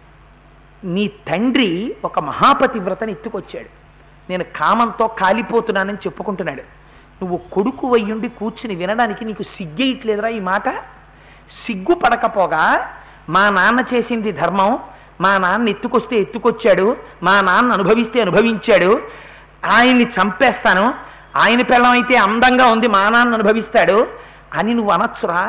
నీ తండ్రి ఒక మహాపతివ్రతని ఎత్తుకొచ్చాడు నేను కామంతో కాలిపోతున్నానని చెప్పుకుంటున్నాడు నువ్వు కొడుకు వయ్యుండి కూర్చుని వినడానికి నీకు సిగ్గేయట్లేదురా ఈ మాట సిగ్గు పడకపోగా మా నాన్న చేసింది ధర్మం మా నాన్న ఎత్తుకొస్తే ఎత్తుకొచ్చాడు మా నాన్న అనుభవిస్తే అనుభవించాడు ఆయన్ని చంపేస్తాను ఆయన పిల్లం అయితే అందంగా ఉంది మా నాన్న అనుభవిస్తాడు అని నువ్వు అనొచ్చురా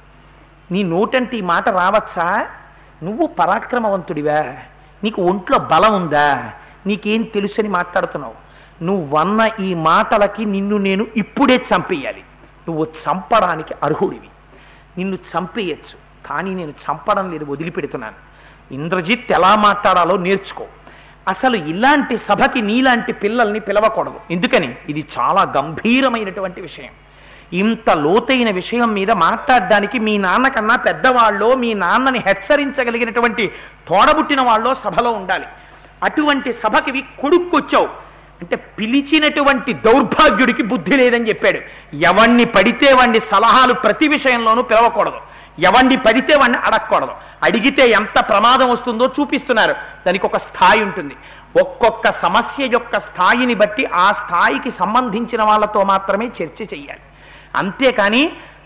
నీ నోటంటే ఈ మాట రావచ్చా నువ్వు పరాక్రమవంతుడివా నీకు ఒంట్లో బలం ఉందా నీకేం తెలుసని మాట్లాడుతున్నావు నువ్వు వన్న ఈ మాటలకి నిన్ను నేను ఇప్పుడే చంపేయాలి నువ్వు చంపడానికి అర్హుడివి నిన్ను చంపేయచ్చు కానీ నేను చంపడం లేదు వదిలిపెడుతున్నాను ఇంద్రజిత్ ఎలా మాట్లాడాలో నేర్చుకో అసలు ఇలాంటి సభకి నీలాంటి పిల్లల్ని పిలవకూడదు ఎందుకని ఇది చాలా గంభీరమైనటువంటి విషయం ఇంత లోతైన విషయం మీద మాట్లాడడానికి మీ నాన్నకన్నా పెద్దవాళ్ళో మీ నాన్నని హెచ్చరించగలిగినటువంటి తోడబుట్టిన వాళ్ళో సభలో ఉండాలి అటువంటి సభకి కొడుక్కొచ్చావు అంటే పిలిచినటువంటి దౌర్భాగ్యుడికి బుద్ధి లేదని చెప్పాడు ఎవణ్ణి పడితే వాణ్ణి సలహాలు ప్రతి విషయంలోనూ పిలవకూడదు ఎవణ్ణి పడితే వాణ్ణి అడగకూడదు అడిగితే ఎంత ప్రమాదం వస్తుందో చూపిస్తున్నారు దానికి ఒక స్థాయి ఉంటుంది ఒక్కొక్క సమస్య యొక్క స్థాయిని బట్టి ఆ స్థాయికి సంబంధించిన వాళ్ళతో మాత్రమే చర్చ చెయ్యాలి అంతేకాని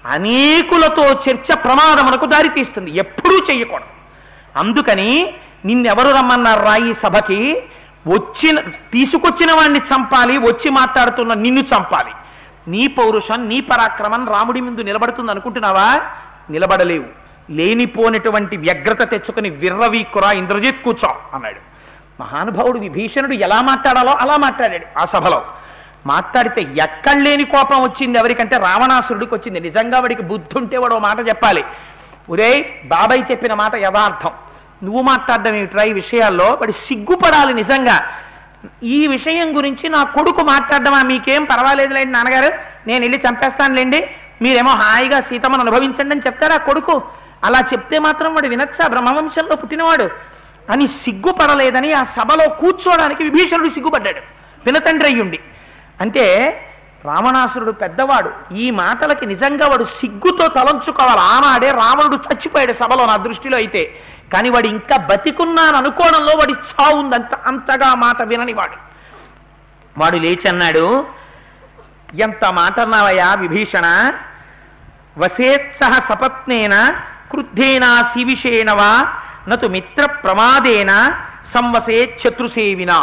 అనేకులతో చర్చ ప్రమాదమునకు దారితీస్తుంది ఎప్పుడూ చెయ్యకూడదు అందుకని నిన్నెవరు రమ్మన్నారు రా ఈ సభకి వచ్చిన తీసుకొచ్చిన వాడిని చంపాలి వచ్చి మాట్లాడుతున్న నిన్ను చంపాలి నీ పౌరుషం నీ పరాక్రమం రాముడి ముందు నిలబడుతుంది అనుకుంటున్నావా నిలబడలేవు లేనిపోనటువంటి వ్యగ్రత తెచ్చుకుని విర్రవీక్కురా ఇంద్రజిత్ కూర్చో అన్నాడు మహానుభావుడు విభీషణుడు ఎలా మాట్లాడాలో అలా మాట్లాడాడు ఆ సభలో మాట్లాడితే ఎక్కడ లేని కోపం వచ్చింది ఎవరికంటే రావణాసురుడికి వచ్చింది నిజంగా వాడికి బుద్ధి ఉంటే వాడు ఓ మాట చెప్పాలి ఒరే బాబాయ్ చెప్పిన మాట యథార్థం నువ్వు మాట్లాడడం ఏమిట్రా ఈ విషయాల్లో వాడు సిగ్గుపడాలి నిజంగా ఈ విషయం గురించి నా కొడుకు మాట్లాడడమా మీకేం పర్వాలేదులేండి నాన్నగారు నేను వెళ్ళి చంపేస్తానులేండి మీరేమో హాయిగా సీతమ్మను అనుభవించండి అని చెప్తారా కొడుకు అలా చెప్తే మాత్రం వాడు వినచ్చా బ్రహ్మవంశంలో పుట్టినవాడు అని సిగ్గుపడలేదని ఆ సభలో కూర్చోవడానికి విభీషణుడు సిగ్గుపడ్డాడు వినతండ్రి అయ్యుండి అంటే రావణాసురుడు పెద్దవాడు ఈ మాటలకి నిజంగా వాడు సిగ్గుతో తలంచుకోవాలి ఆనాడే రావణుడు చచ్చిపోయాడు సభలో నా దృష్టిలో అయితే కానీ వాడు ఇంకా బతికున్నాను అనుకోవడంలో వాడి చావు ఉంది అంత అంతగా మాట వినని వాడు వాడు లేచి అన్నాడు ఎంత మాట అన్నావయ్యా విభీషణ వసేత్సహ సపత్నేన క్రుద్ధేనా శివిషేణవా నతు మిత్ర ప్రమాదేన సంవసే శత్రుసేవినా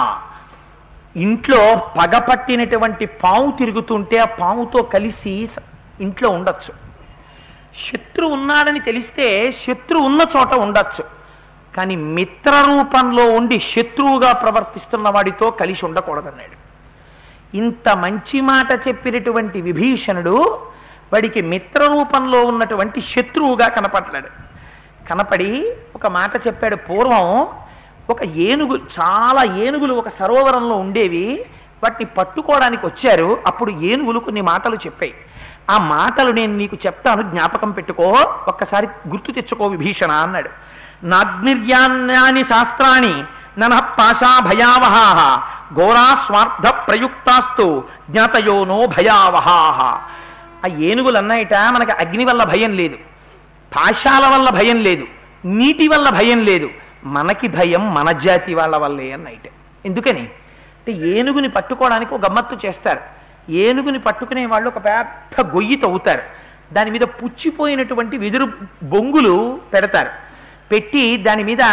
ఇంట్లో పగపట్టినటువంటి పాము తిరుగుతుంటే ఆ పాముతో కలిసి స- ఇంట్లో ఉండొచ్చు శత్రు ఉన్నాడని తెలిస్తే శత్రు ఉన్న చోట ఉండొచ్చు కానీ మిత్ర రూపంలో ఉండి శత్రువుగా ప్రవర్తిస్తున్న వాడితో కలిసి ఉండకూడదన్నాడు ఇంత మంచి మాట చెప్పినటువంటి విభీషణుడు వాడికి మిత్ర రూపంలో ఉన్నటువంటి శత్రువుగా కనపడ్డాడు కనపడి ఒక మాట చెప్పాడు పూర్వం ఒక ఏనుగు చాలా ఏనుగులు ఒక సరోవరంలో ఉండేవి వాటిని పట్టుకోవడానికి వచ్చారు అప్పుడు ఏనుగులు కొన్ని మాటలు చెప్పాయి ఆ మాటలు నేను నీకు చెప్తాను జ్ఞాపకం పెట్టుకో ఒక్కసారి గుర్తు తెచ్చుకో విభీషణ అన్నాడు నాగ్నిర్యాన్ని శాస్త్రాన్ని నన పాశా భయావహా ఘోరా స్వార్థ ప్రయుక్తాస్తు జ్ఞాతయోనో భయావహాహ ఆ ఏనుగులు అన్నాయిట మనకి అగ్ని వల్ల భయం లేదు పాశాల వల్ల భయం లేదు నీటి వల్ల భయం లేదు మనకి భయం మన జాతి వాళ్ళ వల్లే అన్నైట ఎందుకని అంటే ఏనుగుని పట్టుకోవడానికి ఒక గమ్మత్తు చేస్తారు ఏనుగుని పట్టుకునే వాళ్ళు ఒక పెద్ద గొయ్యి తవ్వుతారు దాని మీద పుచ్చిపోయినటువంటి వెదురు బొంగులు పెడతారు పెట్టి దాని మీద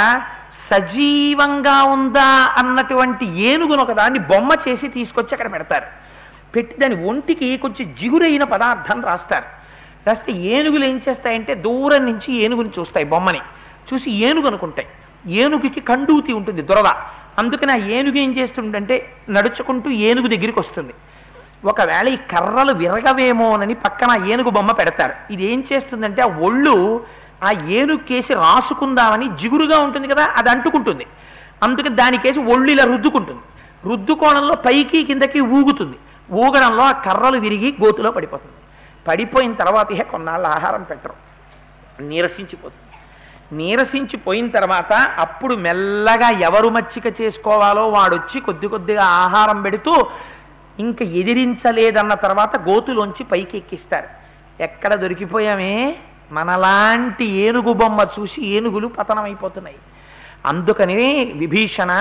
సజీవంగా ఉందా అన్నటువంటి ఏనుగును ఒక దాన్ని బొమ్మ చేసి తీసుకొచ్చి అక్కడ పెడతారు పెట్టి దాని ఒంటికి కొంచెం జిగురైన పదార్థం రాస్తారు రాస్తే ఏనుగులు ఏం చేస్తాయంటే దూరం నుంచి ఏనుగుని చూస్తాయి బొమ్మని చూసి ఏనుగు అనుకుంటాయి ఏనుగుకి కండూతి ఉంటుంది దురద అందుకని ఆ ఏనుగు ఏం చేస్తుందంటే నడుచుకుంటూ ఏనుగు దగ్గరికి వస్తుంది ఒకవేళ ఈ కర్రలు విరగవేమోనని పక్కన ఆ ఏనుగు బొమ్మ పెడతారు ఇది ఏం చేస్తుందంటే ఆ ఒళ్ళు ఆ ఏనుగుకేసి రాసుకుందామని జిగురుగా ఉంటుంది కదా అది అంటుకుంటుంది అందుకని దానికేసి ఒళ్ళు ఇలా రుద్దుకుంటుంది రుద్దుకోవడంలో పైకి కిందకి ఊగుతుంది ఊగడంలో ఆ కర్రలు విరిగి గోతులో పడిపోతుంది పడిపోయిన తర్వాత ఇహ కొన్నాళ్ళు ఆహారం పెట్టరు నీరసించిపోతుంది నీరసించిపోయిన తర్వాత అప్పుడు మెల్లగా ఎవరు మచ్చిక చేసుకోవాలో వాడొచ్చి కొద్ది కొద్దిగా ఆహారం పెడుతూ ఇంకా ఎదిరించలేదన్న తర్వాత గోతులోంచి పైకి ఎక్కిస్తారు ఎక్కడ దొరికిపోయామే మనలాంటి ఏనుగు బొమ్మ చూసి ఏనుగులు పతనమైపోతున్నాయి అందుకని విభీషణ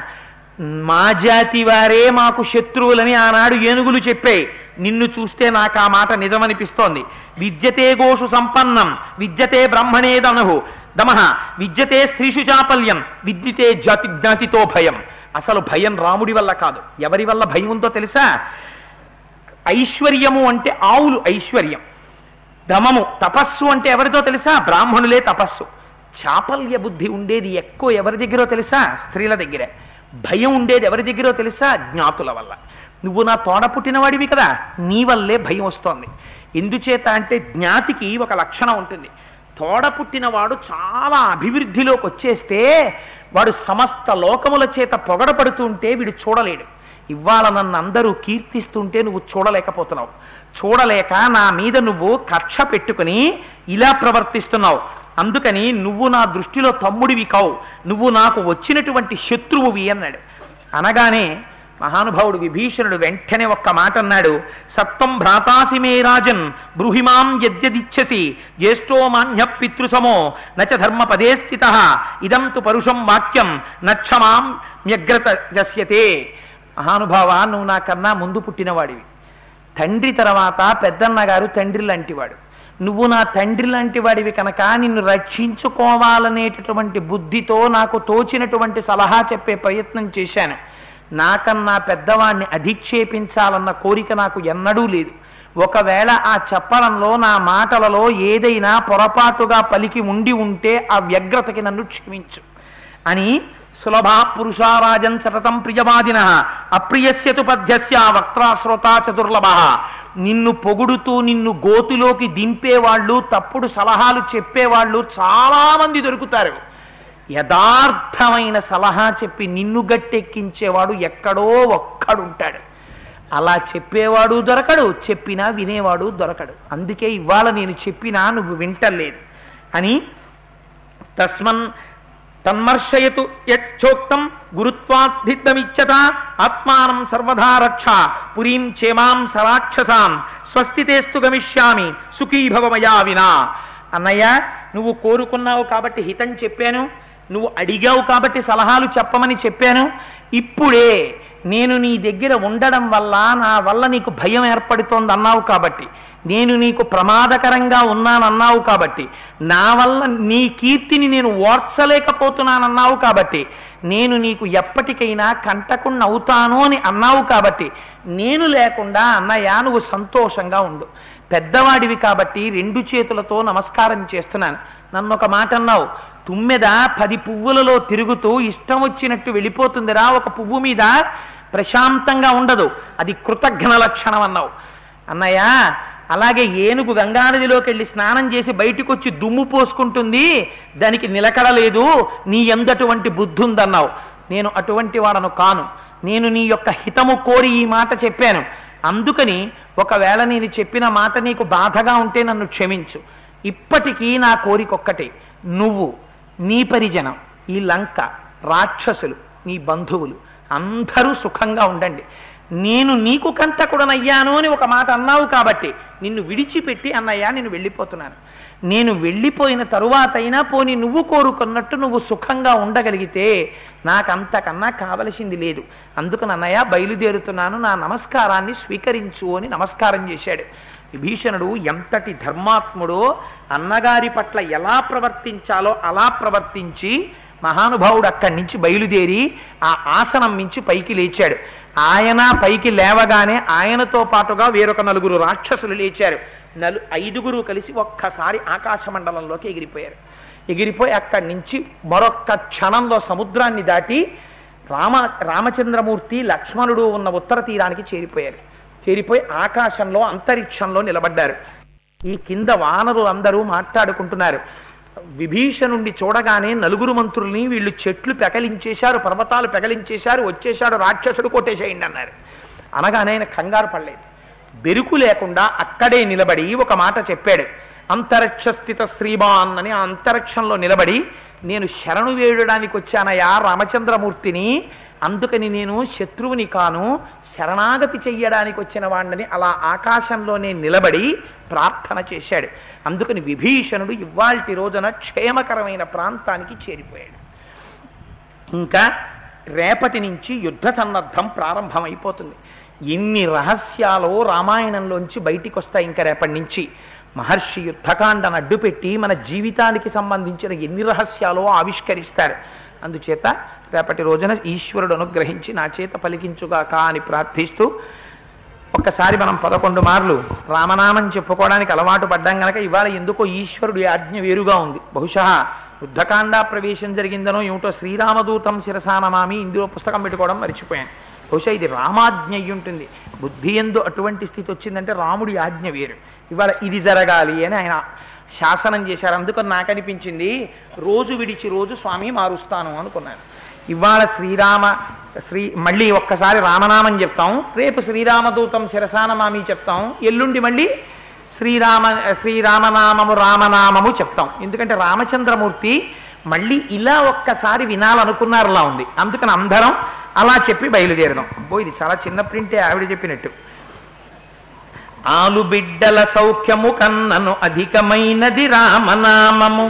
మా జాతి వారే మాకు శత్రువులని ఆనాడు ఏనుగులు చెప్పాయి నిన్ను చూస్తే నాకు ఆ మాట నిజమనిపిస్తోంది విద్యతే గోషు సంపన్నం విద్యతే బ్రహ్మణేదను దమః విద్యతే స్త్రీషు చాపల్యం విద్యతే జాతి జ్ఞాతితో భయం అసలు భయం రాముడి వల్ల కాదు ఎవరి వల్ల భయం ఉందో తెలుసా ఐశ్వర్యము అంటే ఆవులు ఐశ్వర్యం దమము తపస్సు అంటే ఎవరితో తెలుసా బ్రాహ్మణులే తపస్సు చాపల్య బుద్ధి ఉండేది ఎక్కువ ఎవరి దగ్గరో తెలుసా స్త్రీల దగ్గరే భయం ఉండేది ఎవరి దగ్గరో తెలుసా జ్ఞాతుల వల్ల నువ్వు నా తోడ పుట్టినవాడివి కదా నీ వల్లే భయం వస్తోంది ఎందుచేత అంటే జ్ఞాతికి ఒక లక్షణం ఉంటుంది తోడ పుట్టినవాడు చాలా అభివృద్ధిలోకి వచ్చేస్తే వాడు సమస్త లోకముల చేత పొగడపడుతుంటే వీడు చూడలేడు ఇవాళ నన్ను అందరూ కీర్తిస్తుంటే నువ్వు చూడలేకపోతున్నావు చూడలేక నా మీద నువ్వు కక్ష పెట్టుకుని ఇలా ప్రవర్తిస్తున్నావు అందుకని నువ్వు నా దృష్టిలో తమ్ముడివి కావు నువ్వు నాకు వచ్చినటువంటి శత్రువువి అన్నాడు అనగానే మహానుభావుడు విభీషణుడు వెంటనే ఒక్క మాట అన్నాడు సత్వం భ్రాతాసి మే రాజన్ బ్రూహిమాం యద్యదిచ్చసి జ్యేష్ఠో మాన్య పితృసమో నచ ధర్మ పదే స్థిత ఇదం తు పరుషం వాక్యం నక్షమాం మ్యగ్రత జస్యతే మహానుభావ నువ్వు నాకన్నా ముందు పుట్టినవాడివి తండ్రి తర్వాత పెద్దన్న గారు తండ్రి లాంటివాడు నువ్వు నా తండ్రి లాంటి వాడివి కనుక నిన్ను రక్షించుకోవాలనేటటువంటి బుద్ధితో నాకు తోచినటువంటి సలహా చెప్పే ప్రయత్నం చేశాను నాకన్నా పెద్దవాణ్ణి అధిక్షేపించాలన్న కోరిక నాకు ఎన్నడూ లేదు ఒకవేళ ఆ చెప్పడంలో నా మాటలలో ఏదైనా పొరపాటుగా పలికి ఉండి ఉంటే ఆ వ్యగ్రతకి నన్ను క్షమించు అని సులభా పురుషారాజన్ సతతం ప్రియవాదిన అప్రియస్యతు పద్యస్య వక్త్రాశ్రోత చతుర్లభ నిన్ను పొగుడుతూ నిన్ను గోతులోకి దింపేవాళ్ళు తప్పుడు సలహాలు చెప్పేవాళ్ళు చాలా మంది దొరుకుతారు యథార్థమైన సలహా చెప్పి నిన్ను గట్టెక్కించేవాడు ఎక్కడో ఒక్కడుంటాడు అలా చెప్పేవాడు దొరకడు చెప్పినా వినేవాడు దొరకడు అందుకే ఇవాళ నేను చెప్పినా నువ్వు వింటలేదు అని తస్మన్ తన్మర్శయతు యచ్చోక్తం గురుత్వాద్ధిద్దమిచ్చత ఆత్మానం సర్వధా రక్ష పురీం చేమాం సరాక్షసాం స్వస్తితేస్తు గమిష్యామి సుఖీభవ మయా వినా అన్నయ్య నువ్వు కోరుకున్నావు కాబట్టి హితం చెప్పాను నువ్వు అడిగావు కాబట్టి సలహాలు చెప్పమని చెప్పాను ఇప్పుడే నేను నీ దగ్గర ఉండడం వల్ల నా వల్ల నీకు భయం ఏర్పడుతోంది అన్నావు కాబట్టి నేను నీకు ప్రమాదకరంగా ఉన్నానన్నావు కాబట్టి నా వల్ల నీ కీర్తిని నేను ఓర్చలేకపోతున్నానన్నావు కాబట్టి నేను నీకు ఎప్పటికైనా కంటకుండా అవుతాను అని అన్నావు కాబట్టి నేను లేకుండా అన్నయ్య నువ్వు సంతోషంగా ఉండు పెద్దవాడివి కాబట్టి రెండు చేతులతో నమస్కారం చేస్తున్నాను నన్ను ఒక మాట అన్నావు తుమ్మెద పది పువ్వులలో తిరుగుతూ ఇష్టం వచ్చినట్టు వెళ్ళిపోతుందిరా ఒక పువ్వు మీద ప్రశాంతంగా ఉండదు అది కృతజ్ఞ లక్షణం అన్నావు అన్నయ్య అలాగే ఏనుగు గంగానదిలోకి వెళ్ళి స్నానం చేసి బయటకు వచ్చి దుమ్ము పోసుకుంటుంది దానికి నిలకడలేదు నీ ఎందటువంటి బుద్ధి ఉందన్నావు నేను అటువంటి వాడను కాను నేను నీ యొక్క హితము కోరి ఈ మాట చెప్పాను అందుకని ఒకవేళ నేను చెప్పిన మాట నీకు బాధగా ఉంటే నన్ను క్షమించు ఇప్పటికీ నా కోరికొక్కటే నువ్వు నీ పరిజనం ఈ లంక రాక్షసులు నీ బంధువులు అందరూ సుఖంగా ఉండండి నేను నీకు కంటకుడనయ్యాను అని ఒక మాట అన్నావు కాబట్టి నిన్ను విడిచిపెట్టి అన్నయ్యా నేను వెళ్ళిపోతున్నాను నేను వెళ్ళిపోయిన తరువాతైనా పోని నువ్వు కోరుకున్నట్టు నువ్వు సుఖంగా ఉండగలిగితే నాకంతకన్నా కావలసింది లేదు అందుకని అన్నయ్య బయలుదేరుతున్నాను నా నమస్కారాన్ని స్వీకరించు అని నమస్కారం చేశాడు విభీషణుడు ఎంతటి ధర్మాత్ముడో అన్నగారి పట్ల ఎలా ప్రవర్తించాలో అలా ప్రవర్తించి మహానుభావుడు అక్కడి నుంచి బయలుదేరి ఆ ఆసనం మించి పైకి లేచాడు ఆయన పైకి లేవగానే ఆయనతో పాటుగా వేరొక నలుగురు రాక్షసులు లేచారు నలు ఐదుగురు కలిసి ఒక్కసారి ఆకాశ మండలంలోకి ఎగిరిపోయారు ఎగిరిపోయి అక్కడి నుంచి మరొక్క క్షణంలో సముద్రాన్ని దాటి రామ రామచంద్రమూర్తి లక్ష్మణుడు ఉన్న ఉత్తర తీరానికి చేరిపోయారు చేరిపోయి ఆకాశంలో అంతరిక్షంలో నిలబడ్డారు ఈ కింద వానరు అందరూ మాట్లాడుకుంటున్నారు విభీషణుండి చూడగానే నలుగురు మంత్రుల్ని వీళ్ళు చెట్లు పెకలించేశారు పర్వతాలు పెకలించేశారు వచ్చేశాడు రాక్షసుడు కొట్టేసేయండి అన్నారు అనగానే ఆయన కంగారు పడలేదు బెరుకు లేకుండా అక్కడే నిలబడి ఒక మాట చెప్పాడు అంతరిక్ష స్థిత శ్రీమాన్ అని ఆ అంతరిక్షంలో నిలబడి నేను శరణు వేయడానికి వచ్చానయా రామచంద్రమూర్తిని అందుకని నేను శత్రువుని కాను శరణాగతి చెయ్యడానికి వచ్చిన వాడిని అలా ఆకాశంలోనే నిలబడి ప్రార్థన చేశాడు అందుకని విభీషణుడు ఇవాల్టి రోజున క్షేమకరమైన ప్రాంతానికి చేరిపోయాడు ఇంకా రేపటి నుంచి యుద్ధ సన్నద్ధం ప్రారంభమైపోతుంది ఎన్ని రహస్యాలో రామాయణంలోంచి బయటికి వస్తాయి ఇంకా రేపటి నుంచి మహర్షి యుద్ధకాండను అడ్డుపెట్టి మన జీవితానికి సంబంధించిన ఎన్ని రహస్యాలో ఆవిష్కరిస్తారు అందుచేత రేపటి రోజున ఈశ్వరుడు అనుగ్రహించి నా చేత పలికించుగాక అని ప్రార్థిస్తూ ఒక్కసారి మనం పదకొండు మార్లు రామనామం చెప్పుకోవడానికి అలవాటు పడ్డాం గనక ఇవాళ ఎందుకో ఈశ్వరుడి ఆజ్ఞ వేరుగా ఉంది బహుశా యుద్ధకాండ ప్రవేశం జరిగిందనో ఏమిటో శ్రీరామదూతం శిరసానమామి ఇందులో పుస్తకం పెట్టుకోవడం మర్చిపోయాను బహుశా ఇది రామాజ్ఞ అయి ఉంటుంది బుద్ధి ఎందు అటువంటి స్థితి వచ్చిందంటే రాముడి ఆజ్ఞ వేరు ఇవాళ ఇది జరగాలి అని ఆయన శాసనం చేశారు అందుకని నాకు అనిపించింది రోజు విడిచి రోజు స్వామి మారుస్తాను అనుకున్నాను ఇవాళ శ్రీరామ శ్రీ మళ్ళీ ఒక్కసారి రామనామం చెప్తాం రేపు శ్రీరామదూతం శిరసానమామి చెప్తాం ఎల్లుండి మళ్ళీ శ్రీరామ శ్రీరామనామము రామనామము చెప్తాం ఎందుకంటే రామచంద్రమూర్తి మళ్ళీ ఇలా ఒక్కసారి వినాలనుకున్నారులా ఉంది అందుకని అందరం అలా చెప్పి బయలుదేరదాం అబ్బో ఇది చాలా చిన్న ప్రింటే ఆవిడ చెప్పినట్టు ఆలు బిడ్డల సౌఖ్యము కన్నను అధికమైనది రామనామము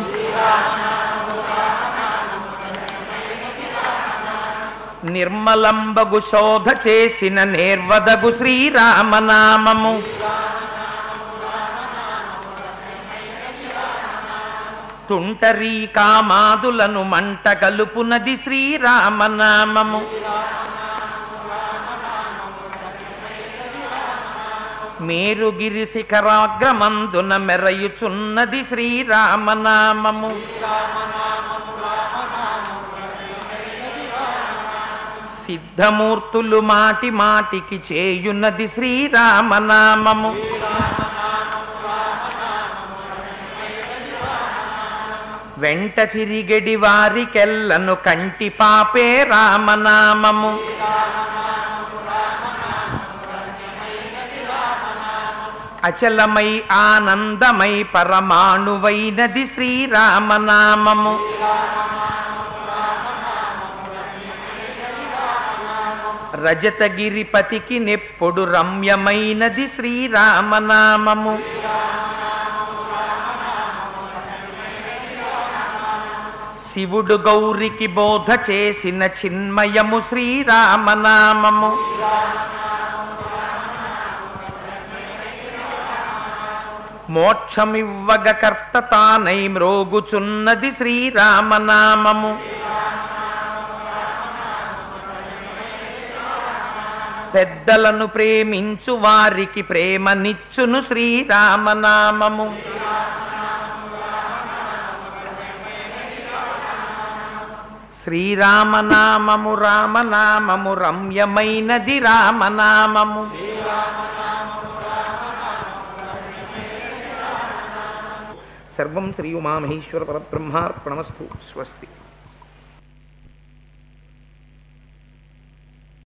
నిర్మలంబగు శోధ చేసిన నేర్వదగు శ్రీరామనామము తుంటరీ కామాదులను మంట కలుపునది శ్రీరామనామము మేరుగిరి శిఖరాగ్రమందున మెరయుచున్నది శ్రీరామనామము సిద్ధమూర్తులు మాటి మాటికి చేయున్నది శ్రీరామనామము వెంట తిరిగడి వారికెల్లను కంటి పాపే రామనామము అచలమై ఆనందమై పరమాణువైనది శ్రీరామనామము రజతగిరిపతికి నెప్పుడు రమ్యమైనది శ్రీరామనామము శివుడు గౌరికి బోధ చేసిన చిన్మయము శ్రీరామనామము మోక్షమివ్వగ కర్త తానై మ్రోగుచున్నది శ్రీరామనామము పెద్దలను ప్రేమించు వారికి ప్రేమనిచ్చును శ్రీరామనామము శ్రీరామనామము రామనామము రమ్యమైనది రామనామము సర్వం శ్రీ ఉమామహేశ్వర పరబ్రహ్మార్పణమస్తు స్వస్తి